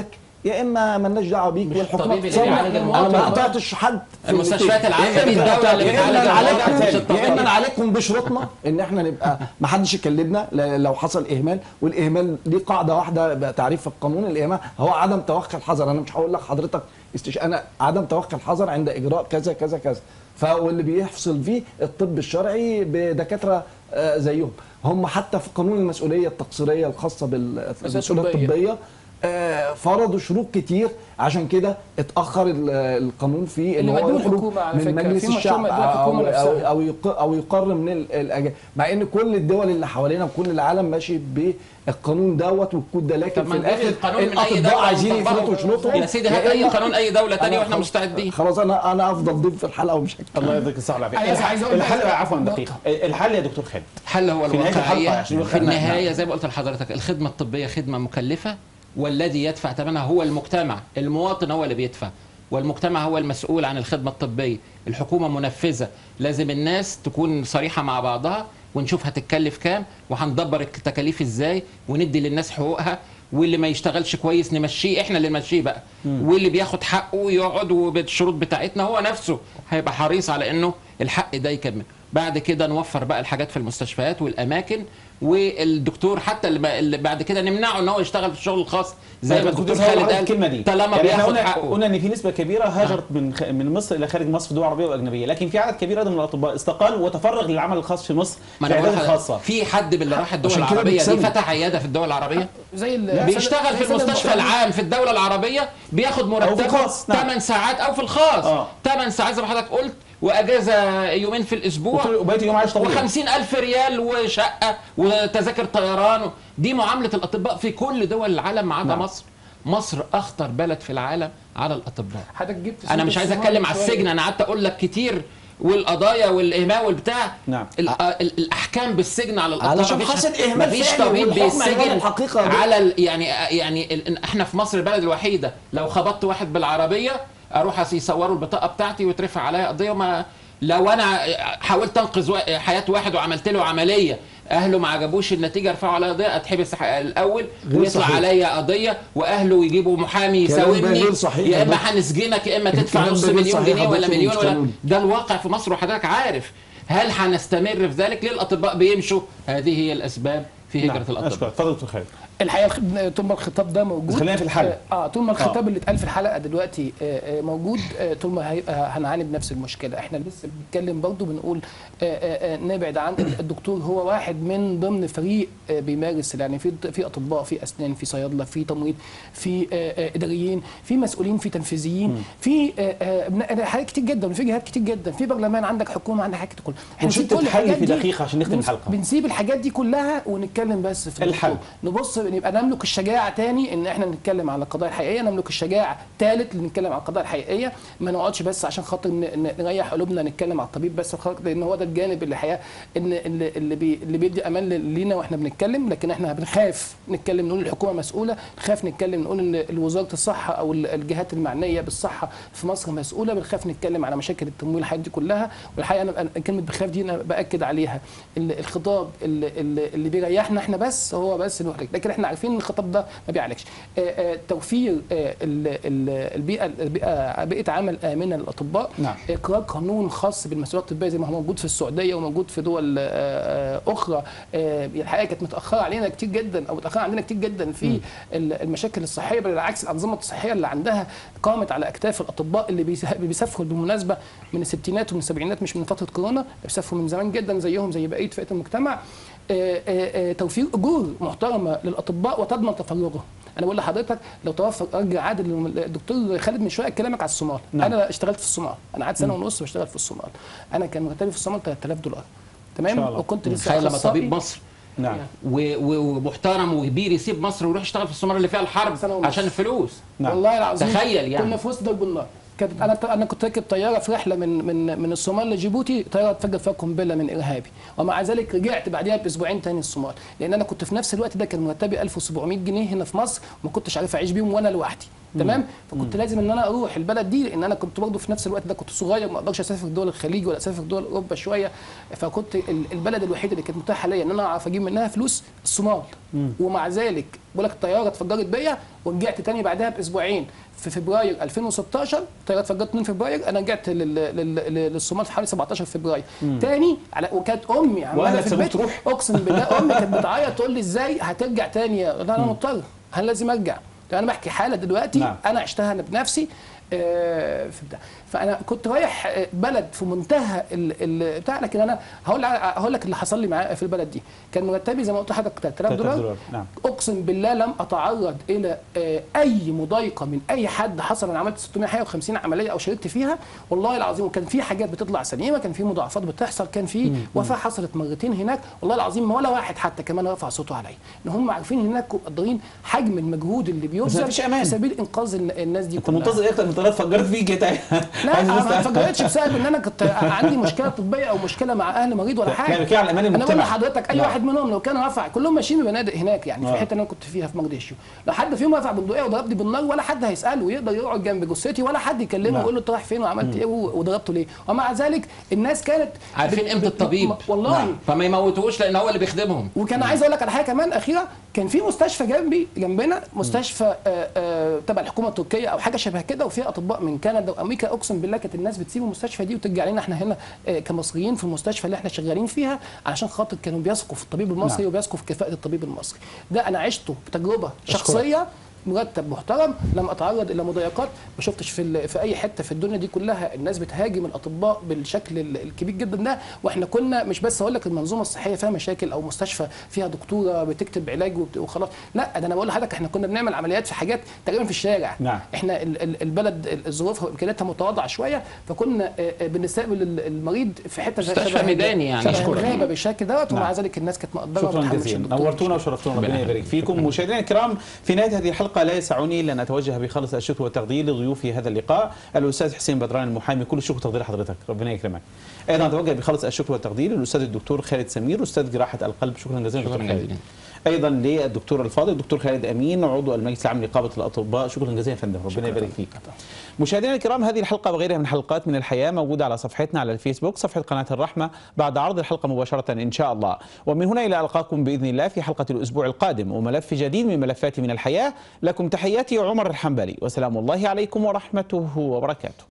يا اما مالناش دعوه بيك مش والحكومه الطبيب اللي بتصرف. بيعالج انا المواطن ما بقى. قطعتش حد في المستشفيات الاثنين. العامة دي يا إما- الدولة اللي يا اما بتعالج المواطن، مش نعالجهم الطبيب. يا اما نعالجهم بشروطنا ان احنا نبقى ما حدش يكلمنا ل- لو حصل اهمال والاهمال ليه قاعده واحده بقى تعريف في القانون الاهمال هو عدم توخي الحذر انا مش هقول لك حضرتك استش... انا عدم توخي الحذر عند اجراء كذا كذا كذا فاللي بيحصل فيه الطب الشرعي بدكاتره آه، زيهم هم حتى في قانون المسؤوليه التقصيريه الخاصه بالمسؤوليه الطبية. الطبيه آه، فرضوا شروط كتير عشان كده اتاخر ال- القانون في اللي ان هو مقدوم يخرج الحكومة على من فكرة، مجلس في مشروع الشعب مقدوم او الحكومة او نفسها. او يق- او يقر من ال- الأجا- مع ان كل الدول اللي حوالينا وكل العالم ماشي بالقانون دوت والكود ده لكن طب في ما نجيب الاخر القانون من اي الاطباء دوله عايزين ونطبقه. يفرضوا شروطهم يا سيدي هات اي قانون اي دوله ثانيه أنا واحنا خلاص- مستعدين خلاص انا انا افضل ضيف في الحلقه ومش هتكلم الله يديك الصحه والعافيه أنا بس عايز أقول الحل بس عفوا نقطة. دقيقه الحل يا دكتور خالد الحل هو في نهاية الحلقة الواقعية عشان في نعم. النهاية زي ما قلت لحضرتك الخدمة الطبية خدمة مكلفة والذي يدفع ثمنها هو المجتمع المواطن هو اللي بيدفع والمجتمع هو المسؤول عن الخدمة الطبية الحكومة منفذة لازم الناس تكون صريحة مع بعضها ونشوف هتتكلف كام وهندبر التكاليف ازاي وندي للناس حقوقها واللي ما يشتغلش كويس نمشيه احنا اللي نمشيه بقى واللي بياخد حقه يقعد وبالشروط بتاعتنا هو نفسه هيبقى حريص على انه الحق ده يكمل بعد كده نوفر بقى الحاجات في المستشفيات والاماكن والدكتور حتى اللي اللي بعد كده نمنعه ان هو يشتغل في الشغل الخاص زي ما الدكتور خالد قال الكلمه دي طالما يعني احنا بياخد قلنا حقه قلنا ان في نسبه كبيره هاجرت من خ... من مصر الى خارج مصر في دول عربيه واجنبيه لكن في عدد كبير ايضا من الاطباء استقالوا وتفرغ للعمل الخاص في مصر ما في انا بقول عيادات لحضرتك، خاصه في حد من اللي راح الدول عشان كده العربيه دي بيكسبوا. فتح عياده في الدول العربيه زي ال- بيشتغل في زي المستشفى المشروع. العام في الدولة العربية بياخد مرتبه الخاص، نعم. 8 ساعات أو في الخاص آه. 8 ساعات زي ما حضرتك قلت وأجازة يومين في الأسبوع وكل- وبقيت اليوم عايش طبيعي وخمسين ألف ريال وشقة وتذاكر طيران دي معاملة الأطباء في كل دول العالم ما عدا نعم. مصر مصر أخطر بلد في العالم على الأطباء حضرتك جبت أنا سيرة مش عايز الصومال أتكلم على شوية. السجن أنا قعدت أقول لك كتير والقضايا والإهمال والبتاع نعم. ال- ال- الأحكام بالسجن على الأطباء علشان مفيش- حاصل إهمال مفيش فعلي طبيب والحكم عنوان بيسجن الحقيقة دي. على ال- يعني يعني ال- احنا في مصر البلد الوحيده لو خبطت واحد بالعربيه اروح يصوروا البطاقه بتاعتي ويترفع عليا قضيه وما لو انا حاولت انقذ وا- حياه واحد وعملت له عمليه اهله ما عجبوش النتيجه يرفعوا عليا قضيه اتحبس ح- الاول غير ويطلع صحيح. عليا قضيه واهله يجيبوا محامي الكلام ده يساومني غير صحيح يا يا اما دكتور. هنسجنك يا اما تدفع الكلام نص ده غير مليون صحيح جنيه يا ولا دكتور مليون ولا مستنون. ده الواقع في مصر وحضرتك عارف هل هنستمر في ذلك ليه الاطباء بيمشوا هذه هي الاسباب في هجره نعم. الاطباء اشكرك اتفضل دكتور خالد الحقيقه الخ- طول ما الخطاب ده موجود خلينا في الحل. اه آه، طول ما الخطاب اللي اتقال في الحلقه دلوقتي آه آه موجود آه طول ما هيبقى هنعاني بنفس المشكله احنا لسه بنتكلم برضه بنقول آه آه آه نبعد عن الدكتور هو واحد من ضمن فريق آه بيمارس يعني في في اطباء في اسنان في صيادله في تمريض في آه آه اداريين في مسؤولين في تنفيذيين في آه آه بن- حاجات كتير جدا وفي جهات كتير جدا في برلمان عندك حكومه عندك حاجات كلها احنا وشدة نسيب كل حل الحاجات في دي. دقيقة عشان نختم بنس- الحلقة. بنسيب الحاجات دي كلها ونتكلم بس في الحل. الدكتور. نبص نبقى نملك الشجاعه تاني ان احنا نتكلم على القضايا الحقيقيه نملك الشجاعه ثالث نتكلم على القضايا الحقيقيه ما نقعدش بس عشان خاطر ن- ن- نريح قلوبنا نتكلم على الطبيب بس خاطر لان هو ده الجانب اللي الحقيقه ان اللي اللي, بي اللي بيدي امان ل- لينا واحنا بنتكلم لكن احنا بنخاف نتكلم نقول الحكومه مسؤوله نخاف نتكلم نقول ان وزاره الصحه او ال- الجهات المعنيه بالصحه في مصر مسؤوله بنخاف نتكلم على مشاكل التمويل الحاجات دي كلها والحقيقه انا أنا كلمه بخاف دي انا باكد عليها ال- الخطاب اللي, اللي اللي بيريحنا احنا بس هو بس اللي يحرج لكن احنا عارفين ان الخطاب ده ما بيعالجش آه، آه، توفير آه، ال- ال- البيئه البيئه بيئه عمل امنه للاطباء نعم. اقرار قانون خاص بالمسؤوليات الطبيه زي ما هو موجود في السعوديه وموجود في دول آه، آه، اخرى آه، الحقيقه كانت متاخره علينا كتير جدا او متاخره عندنا كتير جدا في ال- المشاكل الصحيه بل بالعكس الانظمه الصحيه اللي عندها قامت على اكتاف الاطباء اللي بيس- بيسافروا بالمناسبه من الستينات ومن السبعينات مش من فتره كورونا بيسافروا من زمان جدا زيهم زي بقيه فئه المجتمع آه، آه، آه، توفير اجور محترمه للاطباء وتضمن تفرغهم انا بقول لحضرتك لو توفر اجر عادل للم- الدكتور خالد من شويه كلامك على الصومال نعم. انا اشتغلت في الصومال انا قعدت سنه ونص بشتغل في الصومال انا كان مرتبي في الصومال 3000 دولار إن شاء تمام الله. وكنت لسه تخيل لما أخصائي. طبيب مصر نعم و- و- ومحترم وكبير يسيب مصر ويروح يشتغل في الصومال اللي فيها الحرب سنة ونص. عشان الفلوس نعم. والله العظيم تخيل يعني. كنا في وسط درب النار كانت انا انا كنت راكب طياره في رحله من من من الصومال لجيبوتي طياره اتفجر فيها قنبله من ارهابي ومع ذلك رجعت بعدها باسبوعين تاني الصومال لان انا كنت في نفس الوقت ده كان مرتبي 1700 جنيه هنا في مصر وما كنتش عارف اعيش بيهم وانا لوحدي تمام فكنت لازم ان انا اروح البلد دي لان انا كنت برضه في نفس الوقت ده كنت صغير ما اقدرش اسافر دول الخليج ولا اسافر دول اوروبا شويه فكنت ال- البلد الوحيده اللي كانت متاحه ليا ان انا اعرف اجيب منها فلوس الصومال ومع ذلك بقول لك الطياره اتفجرت بيا ورجعت تاني بعدها باسبوعين في فبراير 2016 الطياره اتفجرت 2 فبراير انا رجعت لل- لل- لل- للصومال في حوالي 17 فبراير تاني على وكانت امي عماله وأهلك في سابوك البيت تروح؟ اقسم بالله امي كانت بتعيط تقول لي ازاي هترجع تاني يا- لا انا مضطر انا لازم ارجع طب انا بحكي حاله دلوقتي نعم. نعم. انا عشتها انا بنفسي آه، في بتاع فانا كنت رايح آه، بلد في منتهى ال- ال- بتاع لكن انا هقول هقول لك اللي حصل لي معايا في البلد دي كان مرتبي زي ما قلت لحضرتك 3000 3000 دولار دولار، نعم. اقسم بالله لم اتعرض الى آه، اي مضايقه من اي حد حصل انا عملت 650 عمليه او شاركت فيها والله العظيم وكان في حاجات بتطلع سليمه كان في مضاعفات بتحصل كان في وفاه حصلت مرتين هناك والله العظيم ولا واحد حتى كمان رفع صوته عليا ان هم عارفين هناك ومقدرين حجم المجهود اللي بيبذل مفيش أمان. في سبيل انقاذ الن- الناس دي انت كلها منتظر ايه اكتر من طيارات فجرت فيك يا تاي لا انا ما اتفجرتش بسبب ان انا كنت عندي مشكله طبيه او مشكله مع اهل مريض ولا لا، حاجه كان كده على الأمان انا بقول المجتمعي. لحضرتك اي نعم. واحد منهم لو كان رفع كلهم ماشيين ببنادق هناك يعني في آه. الحته اللي انا كنت فيها في مقديشو لو حد فيهم رفع بندقيه وضربني بالنار ولا حد هيساله ويقدر يقعد جنب جثتي ولا حد يكلمه نعم. ويقول له انت رايح فين وعملت ايه وضربته ليه ومع ذلك الناس كانت عارفين بت- قيمه بت- الطبيب والله نعم. فما يموتوش لان هو اللي بيخدمهم وكان عايز اقول لك على حاجه كمان اخيره كان في مستشفى جنبي جنبنا مستشفى آه، آه، تبع الحكومه التركيه او حاجه شبه كده وفيها اطباء من كندا وامريكا اقسم بالله كانت الناس بتسيب المستشفى دي وترجع لنا احنا هنا آه، كمصريين في المستشفى اللي احنا شغالين فيها علشان خاطر كانوا بيثقوا في الطبيب المصري نعم. وبيثقوا في كفاءه الطبيب المصري ده انا عشته بتجربه شخصيه مرتب محترم لم اتعرض الى مضايقات ما شفتش في ال- في اي حته في الدنيا دي كلها الناس بتهاجم الاطباء بالشكل ال- الكبير جدا ده واحنا كنا مش بس اقول لك المنظومه الصحيه فيها مشاكل او مستشفى فيها دكتوره بتكتب علاج وبت- وخلاص لا ده انا بقول لحضرتك احنا كنا بنعمل عمليات في حاجات تقريبا في الشارع نعم. احنا ال- ال- البلد ال- ظروفها وامكانياتها متواضعه شويه فكنا آه، آه، بنستقبل ال- المريض في حته زي مستشفى شبه- ميداني يعني. شبه أشكرك. الغابه بالشكل دوت ومع نعم. ذلك الناس كانت مقدره شكرا وبتحمل جزيلا الدكتور. نورتونا وشرفتونا ربنا يبارك فيكم مشاهدينا الكرام في نهايه هذه الحلقه لا يسعني الا ان اتوجه بخالص الشكر والتقدير لضيوفي هذا اللقاء الاستاذ حسين بدران المحامي كل الشكر والتقدير لحضرتك ربنا يكرمك ايضا اتوجه بخالص الشكر والتقدير للاستاذ الدكتور خالد سمير استاذ جراحه القلب شكرا جزيلا شكرا دكتور خالد. جزيلا. ايضا للدكتور الفاضل الدكتور خالد امين عضو المجلس العام لنقابه الاطباء شكرا جزيلا يا فندم ربنا يبارك فيك مشاهدينا الكرام هذه الحلقه وغيرها من حلقات من الحياه موجوده على صفحتنا على الفيسبوك صفحه قناه الرحمه بعد عرض الحلقه مباشره ان شاء الله ومن هنا الى القاكم باذن الله في حلقه الاسبوع القادم وملف جديد من ملفات من الحياه لكم تحياتي عمر الحنبلي وسلام الله عليكم ورحمته وبركاته